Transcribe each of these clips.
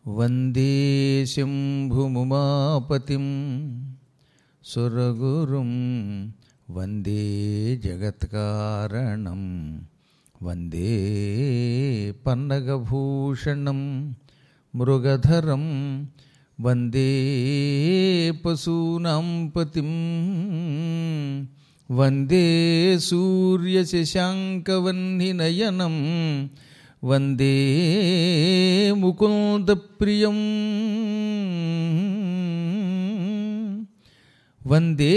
వందే శంభుముమాపతిం సురగురుం వందే జగత్కారణం వందే పన్నగభూషణం మృగధరం వందే పశూనాం పతిం వందే సూర్యశశాంకవన్నినయనం వందే ముకుందప్రియం వందే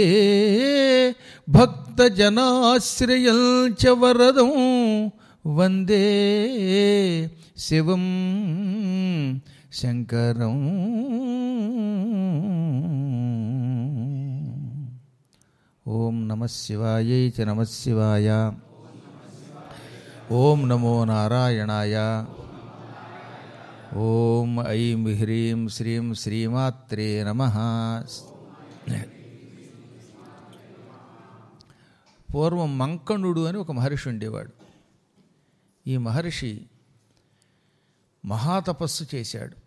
భక్తజనాశ్రయం చ వరదం వందే శివం శంకరం ఓం నమ శివాయై చ నమ శివాయ ఓం నమో నారాయణాయ ఓం ఐం హ్రీం శ్రీం శ్రీమాత్రే నమ పూర్వం మంకణుడు అని ఒక మహర్షి ఉండేవాడు ఈ మహర్షి మహాతపస్సు చేశాడు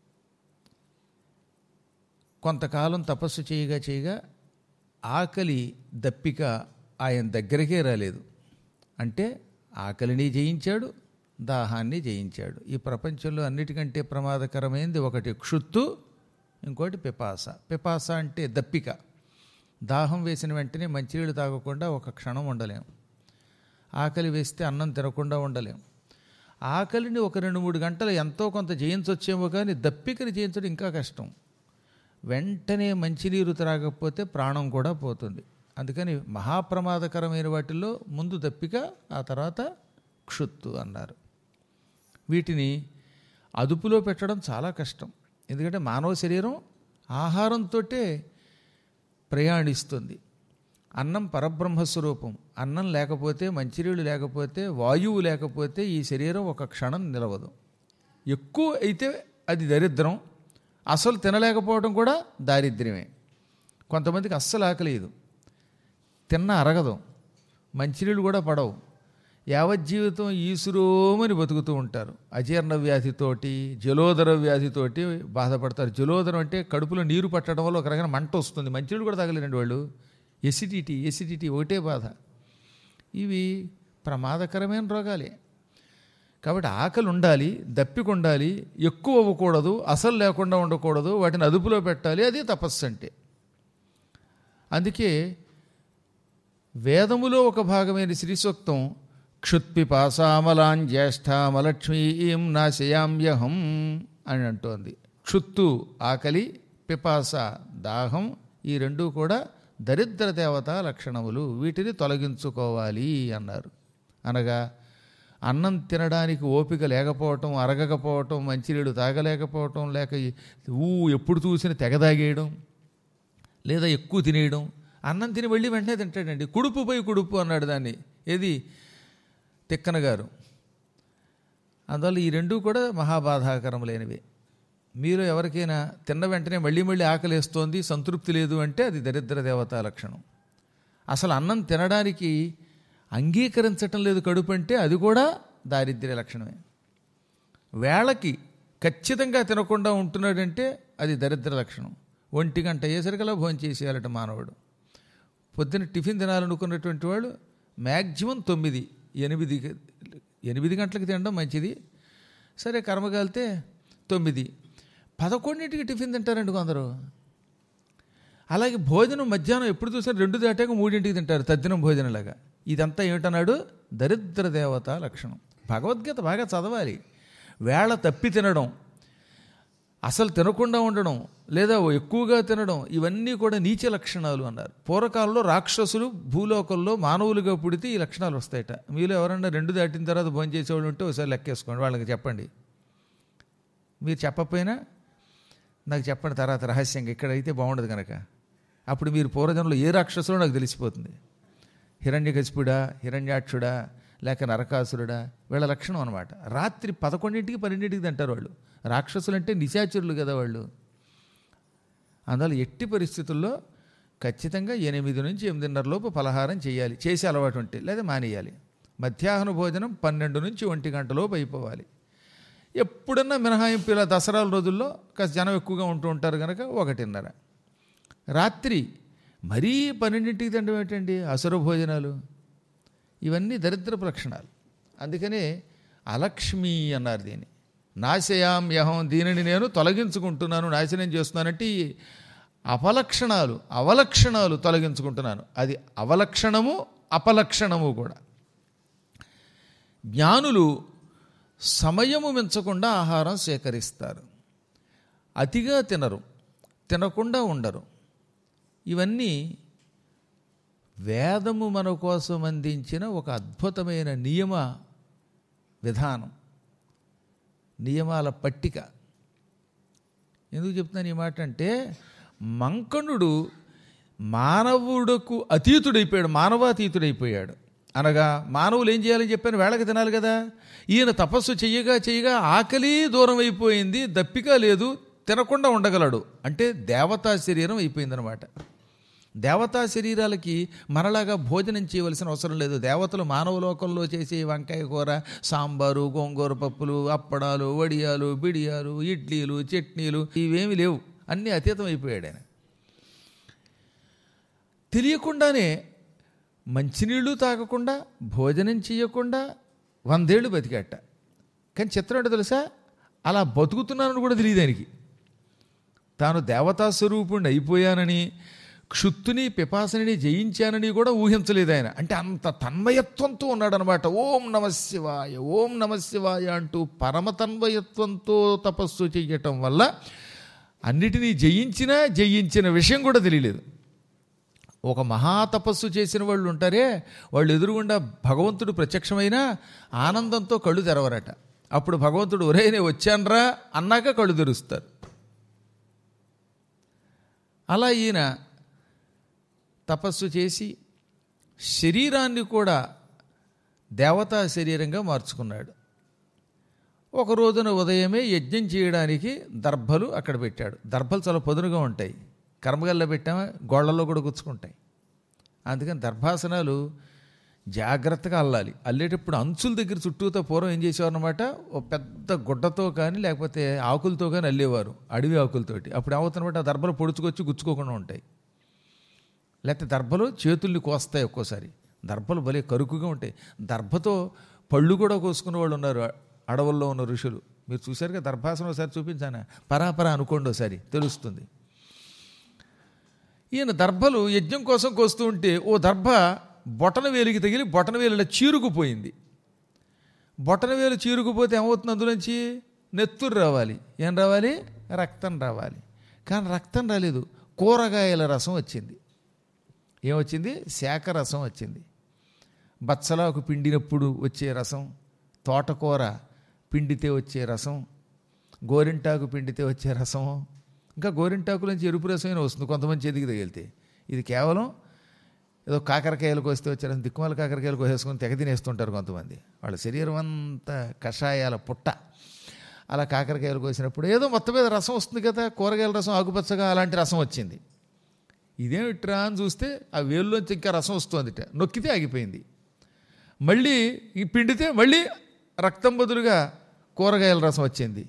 కొంతకాలం తపస్సు చేయగా చేయగా ఆకలి దప్పిక ఆయన దగ్గరికే రాలేదు అంటే ఆకలిని జయించాడు దాహాన్ని జయించాడు ఈ ప్రపంచంలో అన్నిటికంటే ప్రమాదకరమైనది ఒకటి క్షుత్తు ఇంకోటి పిపాస పిపాస అంటే దప్పిక దాహం వేసిన వెంటనే మంచినీళ్ళు తాగకుండా ఒక క్షణం ఉండలేం ఆకలి వేస్తే అన్నం తినకుండా ఉండలేం ఆకలిని ఒక రెండు మూడు గంటలు ఎంతో కొంత జయించవచ్చేమో కానీ దప్పికని జయించడం ఇంకా కష్టం వెంటనే మంచినీరు త్రాగకపోతే ప్రాణం కూడా పోతుంది అందుకని మహాప్రమాదకరమైన వాటిల్లో ముందు దప్పిక ఆ తర్వాత క్షుత్తు అన్నారు వీటిని అదుపులో పెట్టడం చాలా కష్టం ఎందుకంటే మానవ శరీరం ఆహారంతో ప్రయాణిస్తుంది అన్నం పరబ్రహ్మ స్వరూపం అన్నం లేకపోతే మంచినీళ్ళు లేకపోతే వాయువు లేకపోతే ఈ శరీరం ఒక క్షణం నిలవదు ఎక్కువ అయితే అది దరిద్రం అసలు తినలేకపోవడం కూడా దారిద్ర్యమే కొంతమందికి అస్సలు ఆకలేదు తిన్న అరగదు మంచినీళ్ళు కూడా పడవు యావజ్జీవితం ఈసురోమని బతుకుతూ ఉంటారు అజీర్ణ వ్యాధితోటి జలోదర వ్యాధితోటి బాధపడతారు జలోదరం అంటే కడుపులో నీరు పట్టడం వల్ల ఒక రకమైన మంట వస్తుంది మంచినీళ్ళు కూడా తగలేరండి వాళ్ళు ఎసిడిటీ ఎసిడిటీ ఒకటే బాధ ఇవి ప్రమాదకరమైన రోగాలే కాబట్టి ఆకలి ఉండాలి దప్పిక ఉండాలి ఎక్కువ అవ్వకూడదు అసలు లేకుండా ఉండకూడదు వాటిని అదుపులో పెట్టాలి అది తపస్సు అంటే అందుకే వేదములో ఒక భాగమైన శ్రీ సూక్తం క్షుత్పిపాసామలాన్ జ్యేష్ఠామలక్ష్మీం నాశయామ్యహం అని అంటోంది క్షుత్తు ఆకలి పిపాస దాహం ఈ రెండూ కూడా దరిద్ర దేవత లక్షణములు వీటిని తొలగించుకోవాలి అన్నారు అనగా అన్నం తినడానికి ఓపిక లేకపోవటం అరగకపోవటం మంచినీళ్ళు తాగలేకపోవటం లేక ఊ ఎప్పుడు చూసిన తెగదాగేయడం లేదా ఎక్కువ తినేయడం అన్నం తిని వెళ్ళి వెంటనే తింటాడండి కుడుపు పోయి కుడుపు అన్నాడు దాన్ని ఏది తిక్కన గారు అందువల్ల ఈ రెండూ కూడా మహాబాధాకరములైనవి మీరు ఎవరికైనా తిన్న వెంటనే మళ్ళీ మళ్ళీ ఆకలేస్తోంది సంతృప్తి లేదు అంటే అది దరిద్ర దేవతా లక్షణం అసలు అన్నం తినడానికి అంగీకరించటం లేదు కడుపు అంటే అది కూడా దారిద్ర్య లక్షణమే వేళకి ఖచ్చితంగా తినకుండా ఉంటున్నాడంటే అది దరిద్ర లక్షణం ఒంటి గంట అయ్యేసరికలా భోజనం చేసేయాలట మానవుడు పొద్దున్న టిఫిన్ తినాలనుకున్నటువంటి వాడు మ్యాక్సిమం తొమ్మిది ఎనిమిది ఎనిమిది గంటలకు తినడం మంచిది సరే కర్మగాలితే తొమ్మిది పదకొండింటికి టిఫిన్ తింటారండి కొందరు అలాగే భోజనం మధ్యాహ్నం ఎప్పుడు చూసినా రెండు దాటాక మూడింటికి తింటారు తద్దినం భోజనంలాగా ఇదంతా ఏమిటన్నాడు దరిద్ర దేవత లక్షణం భగవద్గీత బాగా చదవాలి వేళ తప్పి తినడం అసలు తినకుండా ఉండడం లేదా ఎక్కువగా తినడం ఇవన్నీ కూడా నీచ లక్షణాలు అన్నారు పూర్వకాలంలో రాక్షసులు భూలోకంలో మానవులుగా పుడితే ఈ లక్షణాలు వస్తాయట మీలో ఎవరన్నా రెండు దాటిన తర్వాత భోజనం చేసేవాళ్ళు ఉంటే ఒకసారి లెక్కేసుకోండి వాళ్ళకి చెప్పండి మీరు చెప్పకపోయినా నాకు చెప్పండి తర్వాత రహస్యంగా ఇక్కడైతే బాగుండదు కనుక అప్పుడు మీరు పూర్వజనంలో ఏ రాక్షసులో నాకు తెలిసిపోతుంది హిరణ్యకశిపుడా హిరణ్యాక్షుడా లేక నరకాసురుడా వీళ్ళ లక్షణం అనమాట రాత్రి పదకొండింటికి పన్నెండింటికి తింటారు వాళ్ళు రాక్షసులు అంటే నిశాచరులు కదా వాళ్ళు అందువల్ల ఎట్టి పరిస్థితుల్లో ఖచ్చితంగా ఎనిమిది నుంచి ఎనిమిదిన్నర లోపు పలహారం చేయాలి చేసే అలవాటు ఉంటే లేదా మానేయాలి మధ్యాహ్న భోజనం పన్నెండు నుంచి ఒంటి గంట లోపు అయిపోవాలి ఎప్పుడన్నా మినహాయింపు ఇలా దసరాల రోజుల్లో కాస్త జనం ఎక్కువగా ఉంటూ ఉంటారు కనుక ఒకటిన్నర రాత్రి మరీ పన్నెండింటికి తినడం ఏంటండి అసుర భోజనాలు ఇవన్నీ దరిద్రపు లక్షణాలు అందుకనే అలక్ష్మి అన్నారు దీన్ని నాశయామ్యహం దీనిని నేను తొలగించుకుంటున్నాను నాశనం చేస్తున్నానంటే ఈ అపలక్షణాలు అవలక్షణాలు తొలగించుకుంటున్నాను అది అవలక్షణము అపలక్షణము కూడా జ్ఞానులు సమయము మించకుండా ఆహారం సేకరిస్తారు అతిగా తినరు తినకుండా ఉండరు ఇవన్నీ వేదము మన కోసం అందించిన ఒక అద్భుతమైన నియమ విధానం నియమాల పట్టిక ఎందుకు చెప్తున్నాను ఈ మాట అంటే మంకణుడు మానవుడకు అతీతుడైపోయాడు మానవాతీతుడైపోయాడు అనగా మానవులు ఏం చేయాలని చెప్పాను వేళకి తినాలి కదా ఈయన తపస్సు చెయ్యగా చెయ్యగా ఆకలి దూరం అయిపోయింది దప్పిక లేదు తినకుండా ఉండగలడు అంటే దేవతా శరీరం అయిపోయిందనమాట దేవతా శరీరాలకి మనలాగా భోజనం చేయవలసిన అవసరం లేదు దేవతలు మానవ లోకంలో చేసే వంకాయ కూర సాంబారు గోంగూర పప్పులు అప్పడాలు వడియాలు బిడియాలు ఇడ్లీలు చట్నీలు ఇవేమి లేవు అన్నీ అతీతం అయిపోయాడు ఆయన తెలియకుండానే మంచినీళ్ళు తాగకుండా భోజనం చేయకుండా వందేళ్ళు బతికాట కానీ చిత్రం ఏంటో తెలుసా అలా బతుకుతున్నానని కూడా తెలియదు ఆయనకి తాను దేవతా స్వరూపుణ్ణి అయిపోయానని క్షుత్తుని పిపాసని జయించానని కూడా ఊహించలేదు ఆయన అంటే అంత తన్మయత్వంతో ఉన్నాడనమాట ఓం నమశివాయ ఓం నమశివాయ అంటూ పరమ తన్మయత్వంతో తపస్సు చెయ్యటం వల్ల అన్నిటినీ జయించినా జయించిన విషయం కూడా తెలియలేదు ఒక మహాతపస్సు చేసిన వాళ్ళు ఉంటారే వాళ్ళు ఎదురుగుండా భగవంతుడు ప్రత్యక్షమైనా ఆనందంతో కళ్ళు తెరవరట అప్పుడు భగవంతుడు ఒరే నేను వచ్చానరా అన్నాక కళ్ళు తెరుస్తారు అలా ఈయన తపస్సు చేసి శరీరాన్ని కూడా దేవతా శరీరంగా మార్చుకున్నాడు ఒక రోజున ఉదయమే యజ్ఞం చేయడానికి దర్భలు అక్కడ పెట్టాడు దర్భలు చాలా పదునుగా ఉంటాయి కర్మగల్లో పెట్టామా గోళ్లలో కూడా గుచ్చుకుంటాయి అందుకని దర్భాసనాలు జాగ్రత్తగా అల్లాలి అల్లేటప్పుడు అంచుల దగ్గర చుట్టూతో పూర్వం ఏం చేసేవారు అనమాట ఓ పెద్ద గుడ్డతో కానీ లేకపోతే ఆకులతో కానీ అల్లేవారు అడవి ఆకులతోటి అప్పుడు ఏమవుతుందన్నమాట ఆ దర్భలు పొడుచుకొచ్చి గుచ్చుకోకుండా ఉంటాయి లేకపోతే దర్భలు చేతుల్ని కోస్తాయి ఒక్కోసారి దర్భలు భలే కరుకుగా ఉంటాయి దర్భతో పళ్ళు కూడా కోసుకునే వాళ్ళు ఉన్నారు అడవుల్లో ఉన్న ఋషులు మీరు చూశారు కదా దర్భాసనం ఒకసారి చూపించానా పరాపరా అనుకోండి ఒకసారి తెలుస్తుంది ఈయన దర్భలు యజ్ఞం కోసం కోస్తూ ఉంటే ఓ దర్భ బొటన వేలికి తగిలి బొటన వేలిలో చీరుకుపోయింది బొటన వేలు చీరుకుపోతే ఏమవుతుంది అందులోంచి నెత్తురు రావాలి ఏం రావాలి రక్తం రావాలి కానీ రక్తం రాలేదు కూరగాయల రసం వచ్చింది ఏమొచ్చింది శాఖ రసం వచ్చింది బచ్చలాకు పిండినప్పుడు వచ్చే రసం తోటకూర పిండితే వచ్చే రసం గోరింటాకు పిండితే వచ్చే రసం ఇంకా గోరింటాకు నుంచి ఎరుపు రసమైన వస్తుంది కొంతమంది చేతికి తగిలితే ఇది కేవలం ఏదో కాకరకాయలు కోస్తే వచ్చే రసం దిక్కుమాల కాకరకాయలు కోసేసుకొని తెగ తినేస్తుంటారు కొంతమంది వాళ్ళ శరీరం అంతా కషాయాల పుట్ట అలా కాకరకాయలు కోసినప్పుడు ఏదో మొత్తం మీద రసం వస్తుంది కదా కూరగాయల రసం ఆకుపచ్చగా అలాంటి రసం వచ్చింది ఇదేమిట్రా అని చూస్తే ఆ వేలులోంచి ఇంకా రసం వస్తుందిట నొక్కితే ఆగిపోయింది మళ్ళీ ఈ పిండితే మళ్ళీ రక్తం బదులుగా కూరగాయల రసం వచ్చింది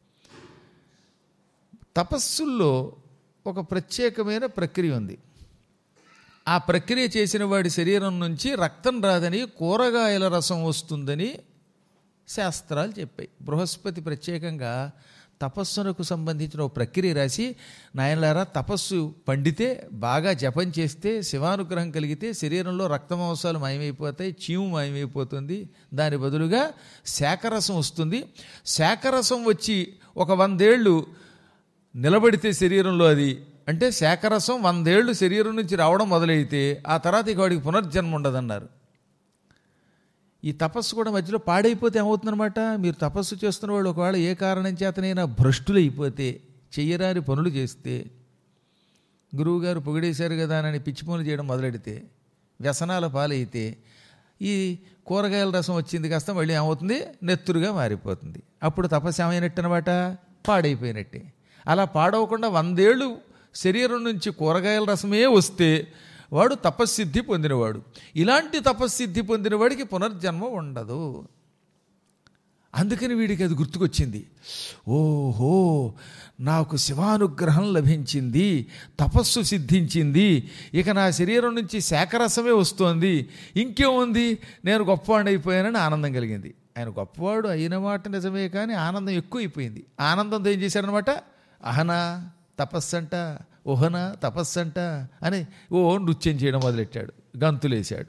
తపస్సుల్లో ఒక ప్రత్యేకమైన ప్రక్రియ ఉంది ఆ ప్రక్రియ చేసిన వాడి శరీరం నుంచి రక్తం రాదని కూరగాయల రసం వస్తుందని శాస్త్రాలు చెప్పాయి బృహస్పతి ప్రత్యేకంగా తపస్సునకు సంబంధించిన ఒక ప్రక్రియ రాసి నాయనలారా తపస్సు పండితే బాగా జపం చేస్తే శివానుగ్రహం కలిగితే శరీరంలో రక్తమాంసాలు మాయమైపోతాయి చీము మాయమైపోతుంది దాని బదులుగా శాకరసం వస్తుంది శాకరసం వచ్చి ఒక వందేళ్ళు నిలబడితే శరీరంలో అది అంటే శాకరసం వందేళ్లు శరీరం నుంచి రావడం మొదలైతే ఆ తర్వాత ఇక వాడికి పునర్జన్మ ఉండదన్నారు ఈ తపస్సు కూడా మధ్యలో పాడైపోతే ఏమవుతుందన్నమాట మీరు తపస్సు చేస్తున్న వాళ్ళు ఒకవేళ ఏ కారణం చేతనైనా భ్రష్టులైపోతే చెయ్యరాని పనులు చేస్తే గురువుగారు పొగిడేశారు కదా అని పిచ్చి పనులు చేయడం మొదలెడితే వ్యసనాల పాలైతే ఈ కూరగాయల రసం వచ్చింది కాస్త మళ్ళీ ఏమవుతుంది నెత్తురుగా మారిపోతుంది అప్పుడు తపస్సు ఏమైనట్టు అనమాట పాడైపోయినట్టే అలా పాడవకుండా వందేళ్ళు శరీరం నుంచి కూరగాయల రసమే వస్తే వాడు తపస్సిద్ధి పొందినవాడు ఇలాంటి తపస్సిద్ధి పొందినవాడికి పునర్జన్మ ఉండదు అందుకని వీడికి అది గుర్తుకొచ్చింది ఓహో నాకు శివానుగ్రహం లభించింది తపస్సు సిద్ధించింది ఇక నా శరీరం నుంచి శాఖరసమే వస్తోంది ఇంకేముంది నేను గొప్పవాడిని అయిపోయానని ఆనందం కలిగింది ఆయన గొప్పవాడు అయిన మాట నిజమే కానీ ఆనందం ఎక్కువ అయిపోయింది ఆనందంతో ఏం చేశాడనమాట అహనా తపస్సంట ఓహన తపస్సంట అని ఓ నృత్యం చేయడం మొదలెట్టాడు గంతులేశాడు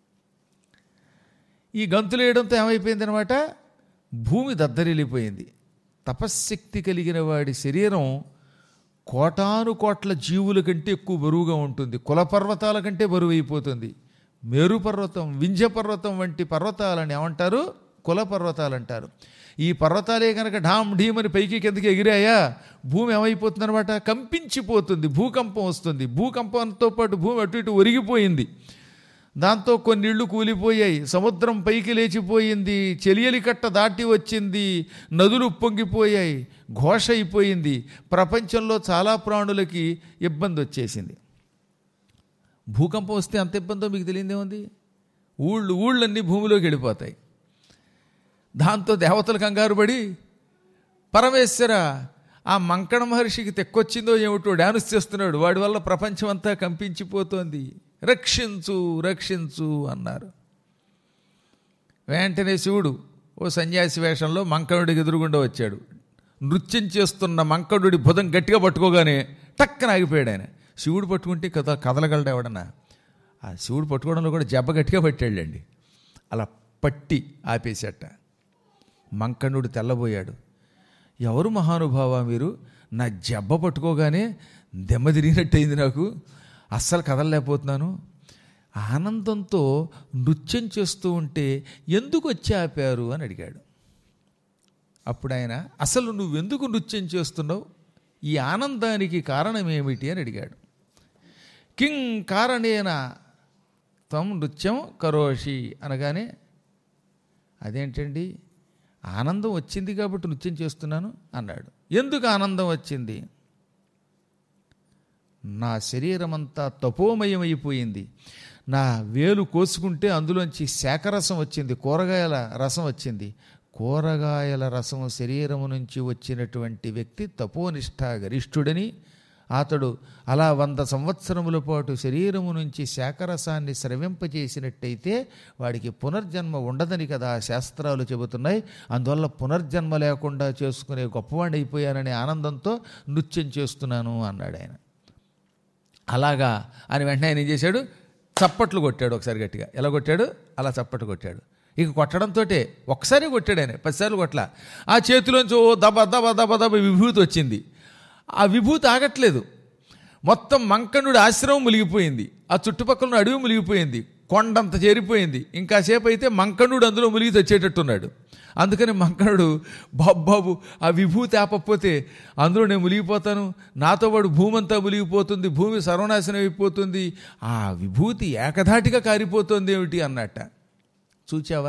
ఈ గంతులు వేయడంతో ఏమైపోయింది అనమాట భూమి దద్దరిల్లిపోయింది తపశ్శక్తి కలిగిన వాడి శరీరం కోటాను కోట్ల జీవుల కంటే ఎక్కువ బరువుగా ఉంటుంది కుల పర్వతాల కంటే బరువు అయిపోతుంది మేరు పర్వతం వింధ్య పర్వతం వంటి పర్వతాలని ఏమంటారు కుల పర్వతాలు అంటారు ఈ పర్వతాలే కనుక ఢామ్ ఢీమ్ అని పైకి కిందకి ఎగిరాయా భూమి ఏమైపోతుంది అనమాట కంపించిపోతుంది భూకంపం వస్తుంది భూకంపంతో పాటు భూమి అటు ఇటు ఒరిగిపోయింది దాంతో కొన్ని ఇళ్ళు కూలిపోయాయి సముద్రం పైకి లేచిపోయింది చెలియలి కట్ట దాటి వచ్చింది నదులు పొంగిపోయాయి ఘోష అయిపోయింది ప్రపంచంలో చాలా ప్రాణులకి ఇబ్బంది వచ్చేసింది భూకంపం వస్తే అంత ఇబ్బందో మీకు తెలియదేముంది ఊళ్ళు ఊళ్ళన్నీ భూమిలోకి వెళ్ళిపోతాయి దాంతో దేవతలు కంగారు పడి పరమేశ్వర ఆ మంకణ మహర్షికి తెక్కొచ్చిందో ఏమిటో డాన్స్ చేస్తున్నాడు వాడి వల్ల ప్రపంచం అంతా కంపించిపోతోంది రక్షించు రక్షించు అన్నారు వెంటనే శివుడు ఓ సన్యాసి వేషంలో మంకణుడికి ఎదురుగుండా వచ్చాడు నృత్యం చేస్తున్న మంకణుడి భుజం గట్టిగా పట్టుకోగానే టక్కన ఆగిపోయాడు ఆయన శివుడు పట్టుకుంటే కథ కదలగలడు ఎవడన్నా ఆ శివుడు పట్టుకోవడంలో కూడా జబ్బ గట్టిగా పట్టాడండి అలా పట్టి ఆపేసేట మంకణుడు తెల్లబోయాడు ఎవరు మహానుభావ మీరు నా జబ్బ పట్టుకోగానే దెమ్మ తిరిగినట్టయింది నాకు అస్సలు కదలలేకపోతున్నాను ఆనందంతో నృత్యం చేస్తూ ఉంటే ఎందుకు వచ్చి ఆపారు అని అడిగాడు అప్పుడు ఆయన అసలు నువ్వెందుకు నృత్యం చేస్తున్నావు ఈ ఆనందానికి కారణం ఏమిటి అని అడిగాడు కిం కారణేన త్వం నృత్యం కరోషి అనగానే అదేంటండి ఆనందం వచ్చింది కాబట్టి నృత్యం చేస్తున్నాను అన్నాడు ఎందుకు ఆనందం వచ్చింది నా శరీరం అంతా తపోమయమైపోయింది నా వేలు కోసుకుంటే అందులోంచి శాఖరసం వచ్చింది కూరగాయల రసం వచ్చింది కూరగాయల రసం శరీరము నుంచి వచ్చినటువంటి వ్యక్తి తపోనిష్ట గరిష్ఠుడని అతడు అలా వంద సంవత్సరముల పాటు శరీరము నుంచి శాఖరసాన్ని స్రవింపజేసినట్టయితే వాడికి పునర్జన్మ ఉండదని కదా శాస్త్రాలు చెబుతున్నాయి అందువల్ల పునర్జన్మ లేకుండా చేసుకునే గొప్పవాడిని అయిపోయాననే ఆనందంతో నృత్యం చేస్తున్నాను అన్నాడు ఆయన అలాగా అని వెంటనే ఆయన ఏం చేశాడు చప్పట్లు కొట్టాడు ఒకసారి గట్టిగా ఎలా కొట్టాడు అలా చప్పట్లు కొట్టాడు ఇక కొట్టడంతో ఒక్కసారి కొట్టాడు ఆయన పదిసార్లు కొట్ల ఆ చేతిలోంచి ఓ దబ దబ దబ దబ విభూతి వచ్చింది ఆ విభూతి ఆగట్లేదు మొత్తం మంకణుడి ఆశ్రమం మునిగిపోయింది ఆ చుట్టుపక్కల ఉన్న అడవి మునిగిపోయింది కొండంత చేరిపోయింది ఇంకాసేపు అయితే మంకణుడు అందులో మునిగి తెచ్చేటట్టున్నాడు అందుకని మంకణుడు బాబు బాబు ఆ విభూతి ఆపకపోతే అందులో నేను మునిగిపోతాను నాతో పాటు భూమి అంతా మునిగిపోతుంది భూమి సర్వనాశనం అయిపోతుంది ఆ విభూతి ఏకధాటిగా కారిపోతుంది ఏమిటి అన్నట్ట చూచావా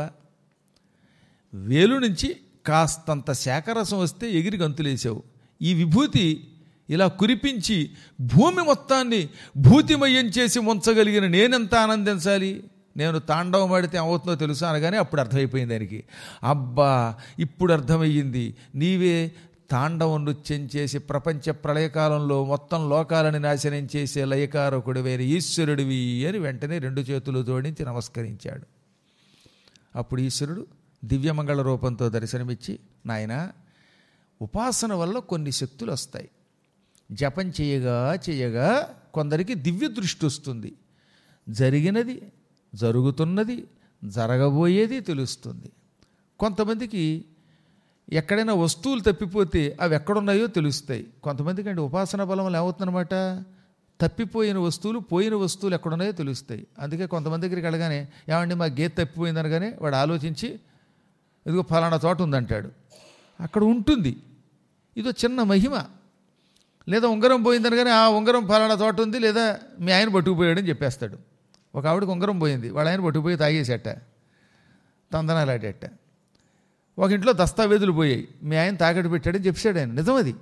వేలు నుంచి కాస్తంత శాఖరసం వస్తే ఎగిరి గంతులేసావు ఈ విభూతి ఇలా కురిపించి భూమి మొత్తాన్ని భూతిమయం చేసి ఉంచగలిగిన నేనెంత ఆనందించాలి నేను తాండవం ఆడితే అవుతుందో తెలుసా అనగానే అప్పుడు అర్థమైపోయింది దానికి అబ్బా ఇప్పుడు అర్థమయ్యింది నీవే తాండవం నృత్యం చేసి ప్రపంచ ప్రళయకాలంలో మొత్తం లోకాలని నాశనం చేసే లయకారకుడు వేరే ఈశ్వరుడివి అని వెంటనే రెండు చేతులు జోడించి నమస్కరించాడు అప్పుడు ఈశ్వరుడు దివ్యమంగళ రూపంతో దర్శనమిచ్చి నాయన ఉపాసన వల్ల కొన్ని శక్తులు వస్తాయి జపం చేయగా చేయగా కొందరికి దివ్య దృష్టి వస్తుంది జరిగినది జరుగుతున్నది జరగబోయేది తెలుస్తుంది కొంతమందికి ఎక్కడైనా వస్తువులు తప్పిపోతే అవి ఎక్కడున్నాయో తెలుస్తాయి కొంతమందికి అంటే ఉపాసన బలం వల్ల ఏమవుతుందన్నమాట తప్పిపోయిన వస్తువులు పోయిన వస్తువులు ఎక్కడున్నాయో తెలుస్తాయి అందుకే కొంతమంది దగ్గరికి వెళ్ళగానే ఏమండి మా గేట్ తప్పిపోయింది అనగానే వాడు ఆలోచించి ఇదిగో ఫలానా చోట ఉందంటాడు అక్కడ ఉంటుంది ఇదో చిన్న మహిమ లేదా ఉంగరం పోయిందనగానే ఆ ఉంగరం ఫలానా చోట ఉంది లేదా మీ ఆయన పట్టుకుపోయాడని చెప్పేస్తాడు ఒక ఆవిడకి ఉంగరం పోయింది వాళ్ళ ఆయన పట్టుకుపోయి తాగేసేట తందనాలాడేట ఒక ఇంట్లో దస్తావేజులు పోయాయి మీ ఆయన తాకట్టు పెట్టాడని చెప్పాడు ఆయన నిజం అది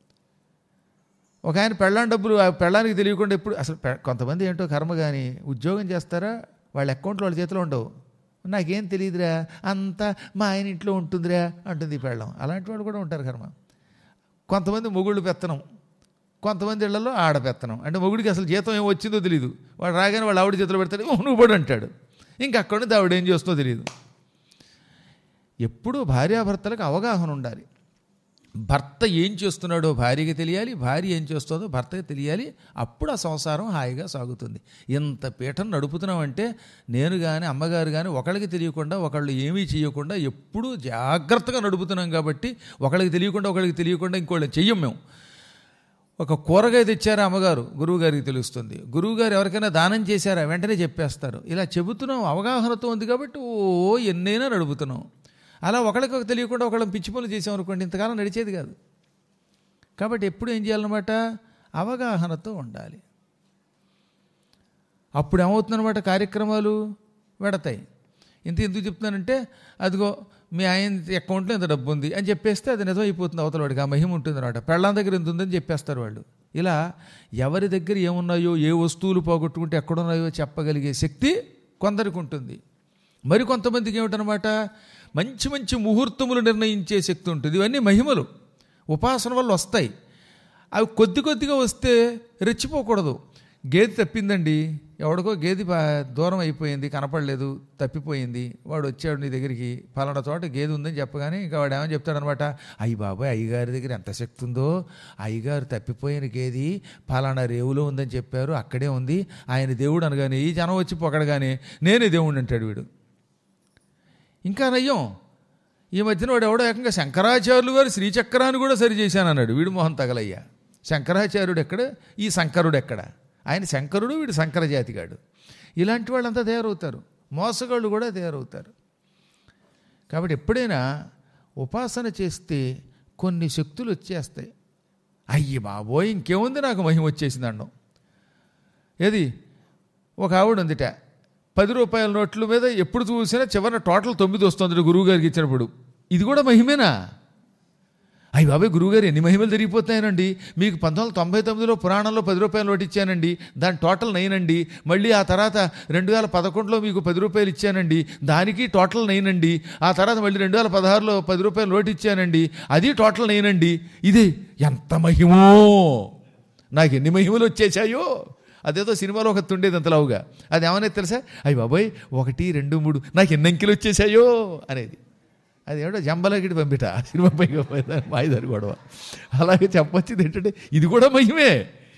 ఒక ఆయన పెళ్ళాం డబ్బులు ఆ పెళ్ళానికి తెలియకుండా ఎప్పుడు అసలు పె- కొంతమంది ఏంటో కర్మ కానీ ఉద్యోగం చేస్తారా వాళ్ళ అకౌంట్లో వాళ్ళ చేతిలో ఉండవు నాకేం తెలియదురా అంతా మా ఆయన ఇంట్లో ఉంటుందిరా అంటుంది ఈ పెళ్ళం అలాంటి వాళ్ళు కూడా ఉంటారు కర్మ కొంతమంది మొగుళ్ళు పెత్తనం కొంతమంది ఇళ్లలో ఆడ పెత్తనం అంటే మొగుడికి అసలు జీతం ఏం వచ్చిందో తెలియదు వాడు రాగానే వాళ్ళు ఆవిడ చేతిలో పెడతాడు "ఓ, నువ్వు పడు అంటాడు ఇంకా అక్కడి నుంచి ఆవిడ ఏం చేస్తుందో తెలియదు ఎప్పుడూ భార్యాభర్తలకు అవగాహన ఉండాలి భర్త ఏం చేస్తున్నాడో భార్యకి తెలియాలి భార్య ఏం చేస్తుందో భర్తకి తెలియాలి అప్పుడు ఆ సంసారం హాయిగా సాగుతుంది ఇంత పీఠం నడుపుతున్నామంటే నేను కానీ అమ్మగారు కానీ ఒకళ్ళకి తెలియకుండా ఒకళ్ళు ఏమీ చేయకుండా ఎప్పుడూ జాగ్రత్తగా నడుపుతున్నాం కాబట్టి ఒకళ్ళకి తెలియకుండా ఒకళ్ళకి తెలియకుండా ఇంకోళ్ళని చెయ్యం మేము ఒక కూరగాయ తెచ్చారా అమ్మగారు గురువుగారికి తెలుస్తుంది గురువుగారు ఎవరికైనా దానం చేశారా వెంటనే చెప్పేస్తారు ఇలా చెబుతున్నాం అవగాహనతో ఉంది కాబట్టి ఓ ఎన్నైనా నడుపుతున్నాం అలా ఒకళ్ళకి తెలియకుండా ఒకళ్ళని పిచ్చి పనులు చేసాం అనుకోండి ఇంతకాలం నడిచేది కాదు కాబట్టి ఎప్పుడు ఏం చేయాలన్నమాట అవగాహనతో ఉండాలి అప్పుడు ఏమవుతుందన్నమాట కార్యక్రమాలు వెడతాయి ఇంత ఎందుకు చెప్తున్నానంటే అదిగో మీ ఆయన అకౌంట్లో ఇంత డబ్బు ఉంది అని చెప్పేస్తే అది నిజం అయిపోతుంది అవతల వాడికి ఆ మహిమ ఉంటుంది అనమాట పెళ్ళాం దగ్గర ఎంత ఉందని చెప్పేస్తారు వాళ్ళు ఇలా ఎవరి దగ్గర ఏమున్నాయో ఏ వస్తువులు పోగొట్టుకుంటే ఎక్కడున్నాయో చెప్పగలిగే శక్తి కొందరికి ఉంటుంది మరి కొంతమందికి ఏమిటనమాట మంచి మంచి ముహూర్తములు నిర్ణయించే శక్తి ఉంటుంది ఇవన్నీ మహిమలు ఉపాసన వల్ల వస్తాయి అవి కొద్ది కొద్దిగా వస్తే రెచ్చిపోకూడదు గేదె తప్పిందండి ఎవడికో గేదె బా- దూరం అయిపోయింది కనపడలేదు తప్పిపోయింది వాడు వచ్చాడు నీ దగ్గరికి ఫలానా చోట గేదె ఉందని చెప్పగానే ఇంకా వాడు ఏమని చెప్తాడనమాట అయ్యి బాబాయ్ అయ్యగారి దగ్గర ఎంత శక్తి ఉందో అయ్యగారు తప్పిపోయిన గేది ఫలానా రేవులో ఉందని చెప్పారు అక్కడే ఉంది ఆయన దేవుడు అనగానే ఈ జనం వచ్చి పొగడగానే నేనే దేవుడు అంటాడు వీడు ఇంకా నయ్యం ఈ మధ్యన వాడు ఎవడో ఏకంగా శంకరాచార్యులు గారు శ్రీచక్రాన్ని కూడా సరి చేశాను అన్నాడు వీడు మోహన్ తగలయ్య శంకరాచార్యుడు ఎక్కడ ఈ శంకరుడు ఎక్కడ ఆయన శంకరుడు వీడు శంకర జాతిగాడు ఇలాంటి వాళ్ళంతా తయారవుతారు మోసగాళ్ళు కూడా తయారవుతారు కాబట్టి ఎప్పుడైనా ఉపాసన చేస్తే కొన్ని శక్తులు వచ్చేస్తాయి అయ్యి బాబోయ్ ఇంకేముంది నాకు మహిమ వచ్చేసింది అండం ఏది ఒక ఆవిడ ఉందిట పది రూపాయల నోట్ల మీద ఎప్పుడు చూసినా చివరిన టోటల్ తొమ్మిది వస్తుంది గురువుగారికి ఇచ్చినప్పుడు ఇది కూడా మహిమేనా అయ్యి బాబాయ్ గురువుగారు ఎన్ని మహిమలు తిరిగిపోతాయనండి మీకు పంతొమ్మిది వందల తొంభై తొమ్మిదిలో పురాణంలో పది రూపాయల నోటు ఇచ్చానండి దాని టోటల్ నైన్ అండి మళ్ళీ ఆ తర్వాత రెండు వేల పదకొండులో మీకు పది రూపాయలు ఇచ్చానండి దానికి టోటల్ నైన్ అండి ఆ తర్వాత మళ్ళీ రెండు వేల పదహారులో పది రూపాయల నోటు ఇచ్చానండి అది టోటల్ నైన్ అండి ఇది ఎంత మహిమో నాకు ఎన్ని మహిమలు వచ్చేసాయో అదేదో సినిమాలో ఒకటి ఉండేది అంతలావుగా అది ఏమనేది తెలుసా అయ్యి బాబాయ్ ఒకటి రెండు మూడు నాకు ఎన్ని అంకెలు వచ్చేసాయో అనేది అది ఏమిటో జంబలగిడి పంపిట సినిమా పైగా మాయదారి గొడవ అలాగే చెప్పొచ్చింది ఏంటంటే ఇది కూడా మహిమే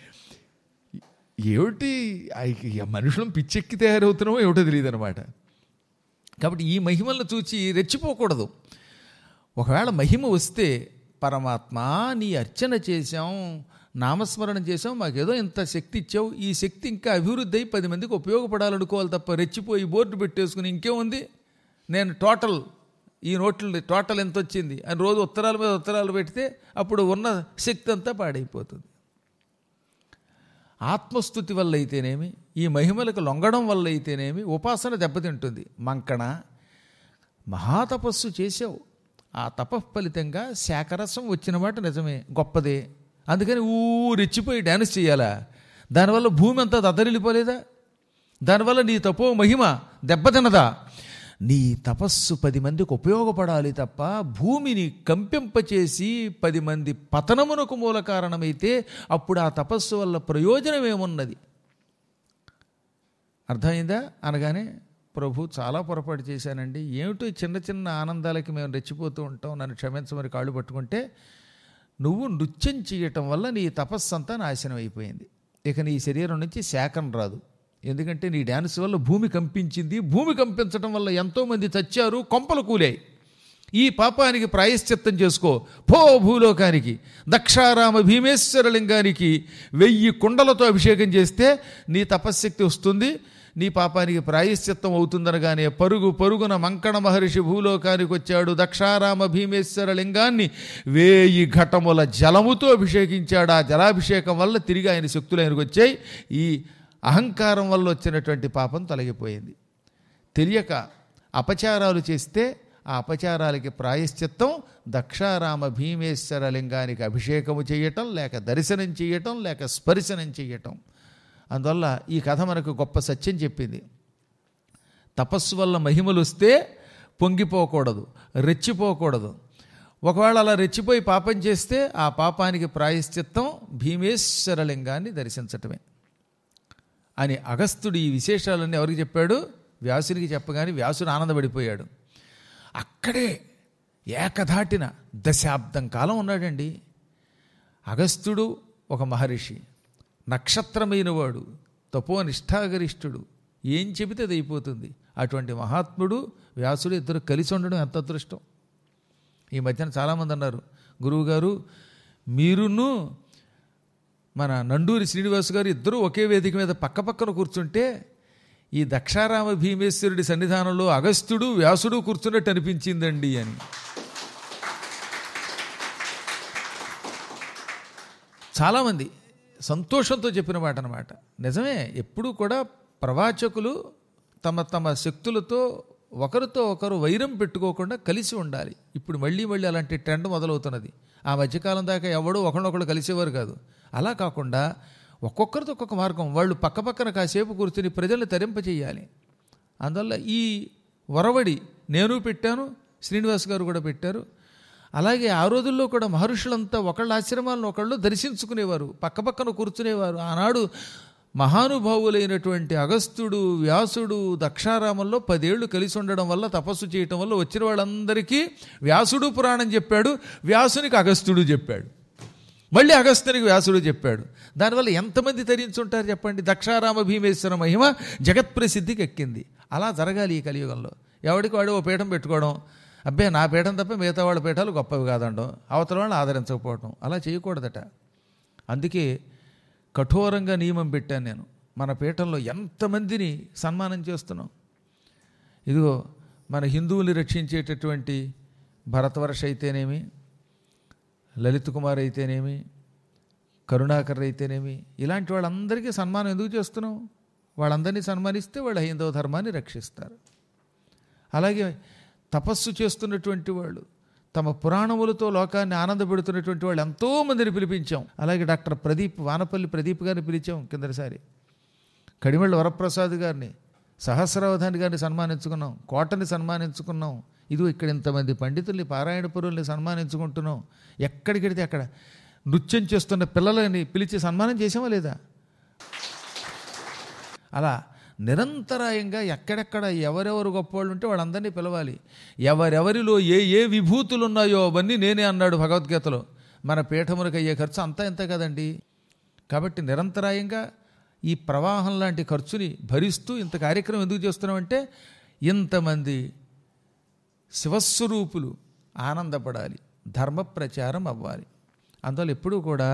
ఏమిటి ఆ ఈ మనుషులం పిచ్చెక్కి తయారవుతున్నామో ఏమిటో తెలియదు అనమాట కాబట్టి ఈ మహిమలను చూచి రెచ్చిపోకూడదు ఒకవేళ మహిమ వస్తే పరమాత్మ నీ అర్చన చేశాం నామస్మరణ చేసాం మాకేదో ఇంత శక్తి ఇచ్చావు ఈ శక్తి ఇంకా అభివృద్ధి అయి పది మందికి ఉపయోగపడాలనుకోవాలి తప్ప రెచ్చిపోయి బోర్డు పెట్టేసుకుని ఇంకేముంది నేను టోటల్ ఈ నోట్లు టోటల్ ఎంత వచ్చింది అని రోజు ఉత్తరాల మీద ఉత్తరాలు పెడితే అప్పుడు ఉన్న శక్తి అంతా పాడైపోతుంది ఆత్మస్థుతి వల్ల అయితేనేమి ఈ మహిమలకు లొంగడం వల్ల అయితేనేమి ఉపాసన దెబ్బతింటుంది మంకణ మహాతపస్సు చేసావు ఆ తపఫలితంగా శాకరసం వచ్చిన మాట నిజమే గొప్పదే అందుకని ఊ రెచ్చిపోయి డ్యాన్స్ చేయాలా దానివల్ల భూమి అంతా దద్దరిల్లిపోలేదా దానివల్ల నీ తపో మహిమ దెబ్బతినదా నీ తపస్సు పది మందికి ఉపయోగపడాలి తప్ప భూమిని కంపింపచేసి పది మంది పతనమునకు మూల కారణమైతే అప్పుడు ఆ తపస్సు వల్ల ప్రయోజనం ఏమున్నది అర్థమైందా అనగానే ప్రభు చాలా పొరపాటు చేశానండి ఏమిటో ఈ చిన్న చిన్న ఆనందాలకి మేము రెచ్చిపోతూ ఉంటాం నన్ను క్షమించమని కాళ్ళు పట్టుకుంటే నువ్వు నృత్యం చేయటం వల్ల నీ తపస్సు అంతా నాశనం అయిపోయింది ఇక నీ శరీరం నుంచి శాఖం రాదు ఎందుకంటే నీ డ్యాన్స్ వల్ల భూమి కంపించింది భూమి కంపించడం వల్ల ఎంతోమంది చచ్చారు కొంపలు కూలాయి ఈ పాపానికి ప్రాయశ్చిత్తం చేసుకో పో భూలోకానికి దక్షారామ భీమేశ్వర లింగానికి వెయ్యి కుండలతో అభిషేకం చేస్తే నీ తపశ్శక్తి వస్తుంది నీ పాపానికి ప్రాయశ్చిత్తం అవుతుందనగానే పరుగు పరుగున మంకణ మహర్షి భూలోకానికి వచ్చాడు దక్షారామ భీమేశ్వర లింగాన్ని వేయి ఘటముల జలముతో అభిషేకించాడు ఆ జలాభిషేకం వల్ల తిరిగి ఆయన శక్తులు ఆయనకు వచ్చాయి ఈ అహంకారం వల్ల వచ్చినటువంటి పాపం తొలగిపోయింది తెలియక అపచారాలు చేస్తే ఆ అపచారాలకి ప్రాయశ్చిత్తం దక్షారామ భీమేశ్వర లింగానికి అభిషేకము చేయటం లేక దర్శనం చేయటం లేక స్పర్శనం చేయటం అందువల్ల ఈ కథ మనకు గొప్ప సత్యం చెప్పింది తపస్సు వల్ల మహిమలు వస్తే పొంగిపోకూడదు రెచ్చిపోకూడదు ఒకవేళ అలా రెచ్చిపోయి పాపం చేస్తే ఆ పాపానికి ప్రాయశ్చిత్తం భీమేశ్వరలింగాన్ని దర్శించటమే అని అగస్త్యుడు ఈ విశేషాలన్నీ ఎవరికి చెప్పాడు వ్యాసునికి చెప్పగానే వ్యాసుడు ఆనందపడిపోయాడు అక్కడే ఏకధాటిన దశాబ్దం కాలం ఉన్నాడండి అగస్త్యుడు ఒక మహర్షి నక్షత్రమైన వాడు తపో నిష్ఠాగరిష్ఠుడు ఏం చెబితే అది అయిపోతుంది అటువంటి మహాత్ముడు వ్యాసుడు ఇద్దరు కలిసి ఉండడం ఎంత అదృష్టం ఈ మధ్యన చాలామంది అన్నారు గురువుగారు మీరును మన నండూరి శ్రీనివాస్ గారు ఇద్దరూ ఒకే వేదిక మీద పక్క పక్కన కూర్చుంటే ఈ దక్షారామ భీమేశ్వరుడి సన్నిధానంలో అగస్త్యుడు వ్యాసుడు కూర్చున్నట్టు అనిపించిందండి అని చాలామంది సంతోషంతో చెప్పిన మాట అనమాట నిజమే ఎప్పుడూ కూడా ప్రవాచకులు తమ తమ శక్తులతో ఒకరితో ఒకరు వైరం పెట్టుకోకుండా కలిసి ఉండాలి ఇప్పుడు మళ్ళీ మళ్ళీ అలాంటి ట్రెండ్ మొదలవుతున్నది ఆ మధ్యకాలం దాకా ఎవడో ఒకళ్ళొకడు కలిసేవారు కాదు అలా కాకుండా ఒక్కొక్కరితో ఒక్కొక్క మార్గం వాళ్ళు పక్కపక్కన కాసేపు కూర్చుని ప్రజల్ని తరింపచేయాలి అందువల్ల ఈ వరవడి నేను పెట్టాను శ్రీనివాస్ గారు కూడా పెట్టారు అలాగే ఆ రోజుల్లో కూడా మహర్షులంతా ఒకళ్ళ ఆశ్రమాలను ఒకళ్ళు దర్శించుకునేవారు పక్కపక్కన కూర్చునేవారు ఆనాడు మహానుభావులైనటువంటి అగస్త్యుడు వ్యాసుడు దక్షారామంలో పదేళ్లు కలిసి ఉండడం వల్ల తపస్సు చేయటం వల్ల వచ్చిన వాళ్ళందరికీ వ్యాసుడు పురాణం చెప్పాడు వ్యాసునికి అగస్త్యుడు చెప్పాడు మళ్ళీ అగస్త్యునికి వ్యాసుడు చెప్పాడు దానివల్ల ఎంతమంది తరించుంటారు చెప్పండి దక్షారామ భీమేశ్వర మహిమ జగత్ప్రసిద్ధికి ఎక్కింది అలా జరగాలి ఈ కలియుగంలో ఎవడికి వాడు ఓ పీఠం పెట్టుకోవడం అబ్బే నా పీఠం తప్ప మిగతా వాళ్ళ పీఠాలు గొప్పవి కాదండం అవతల వాళ్ళని ఆదరించకపోవడం అలా చేయకూడదట అందుకే కఠోరంగా నియమం పెట్టాను నేను మన పీఠంలో ఎంతమందిని సన్మానం చేస్తున్నాం ఇదిగో మన హిందువుల్ని రక్షించేటటువంటి భరతవర్ష అయితేనేమి లలిత్ కుమార్ అయితేనేమి కరుణాకర్ అయితేనేమి ఇలాంటి వాళ్ళందరికీ సన్మానం ఎందుకు చేస్తున్నాం వాళ్ళందరినీ సన్మానిస్తే వాళ్ళు హైందవ ధర్మాన్ని రక్షిస్తారు అలాగే తపస్సు చేస్తున్నటువంటి వాళ్ళు తమ పురాణములతో లోకాన్ని ఆనందపెడుతున్నటువంటి వాళ్ళు ఎంతోమందిని పిలిపించాం అలాగే డాక్టర్ ప్రదీప్ వానపల్లి ప్రదీప్ గారిని పిలిచాం కిందటిసారి కడిమళ్ళ వరప్రసాద్ గారిని సహస్రావధాని గారిని సన్మానించుకున్నాం కోటని సన్మానించుకున్నాం ఇదిగో ఇక్కడ ఇంతమంది పండితుల్ని పారాయణ పురుల్ని సన్మానించుకుంటున్నాం ఎక్కడికెడితే అక్కడ నృత్యం చేస్తున్న పిల్లలని పిలిచి సన్మానం చేసామా లేదా అలా నిరంతరాయంగా ఎక్కడెక్కడ ఎవరెవరు గొప్పవాళ్ళు ఉంటే వాళ్ళందరినీ పిలవాలి ఎవరెవరిలో ఏ ఏ విభూతులు ఉన్నాయో అవన్నీ నేనే అన్నాడు భగవద్గీతలో మన పీఠములకు అయ్యే ఖర్చు అంతా ఎంత కదండి కాబట్టి నిరంతరాయంగా ఈ ప్రవాహం లాంటి ఖర్చుని భరిస్తూ ఇంత కార్యక్రమం ఎందుకు చేస్తున్నామంటే ఇంతమంది శివస్వరూపులు ఆనందపడాలి ధర్మ ప్రచారం అవ్వాలి అందువల్ల ఎప్పుడూ కూడా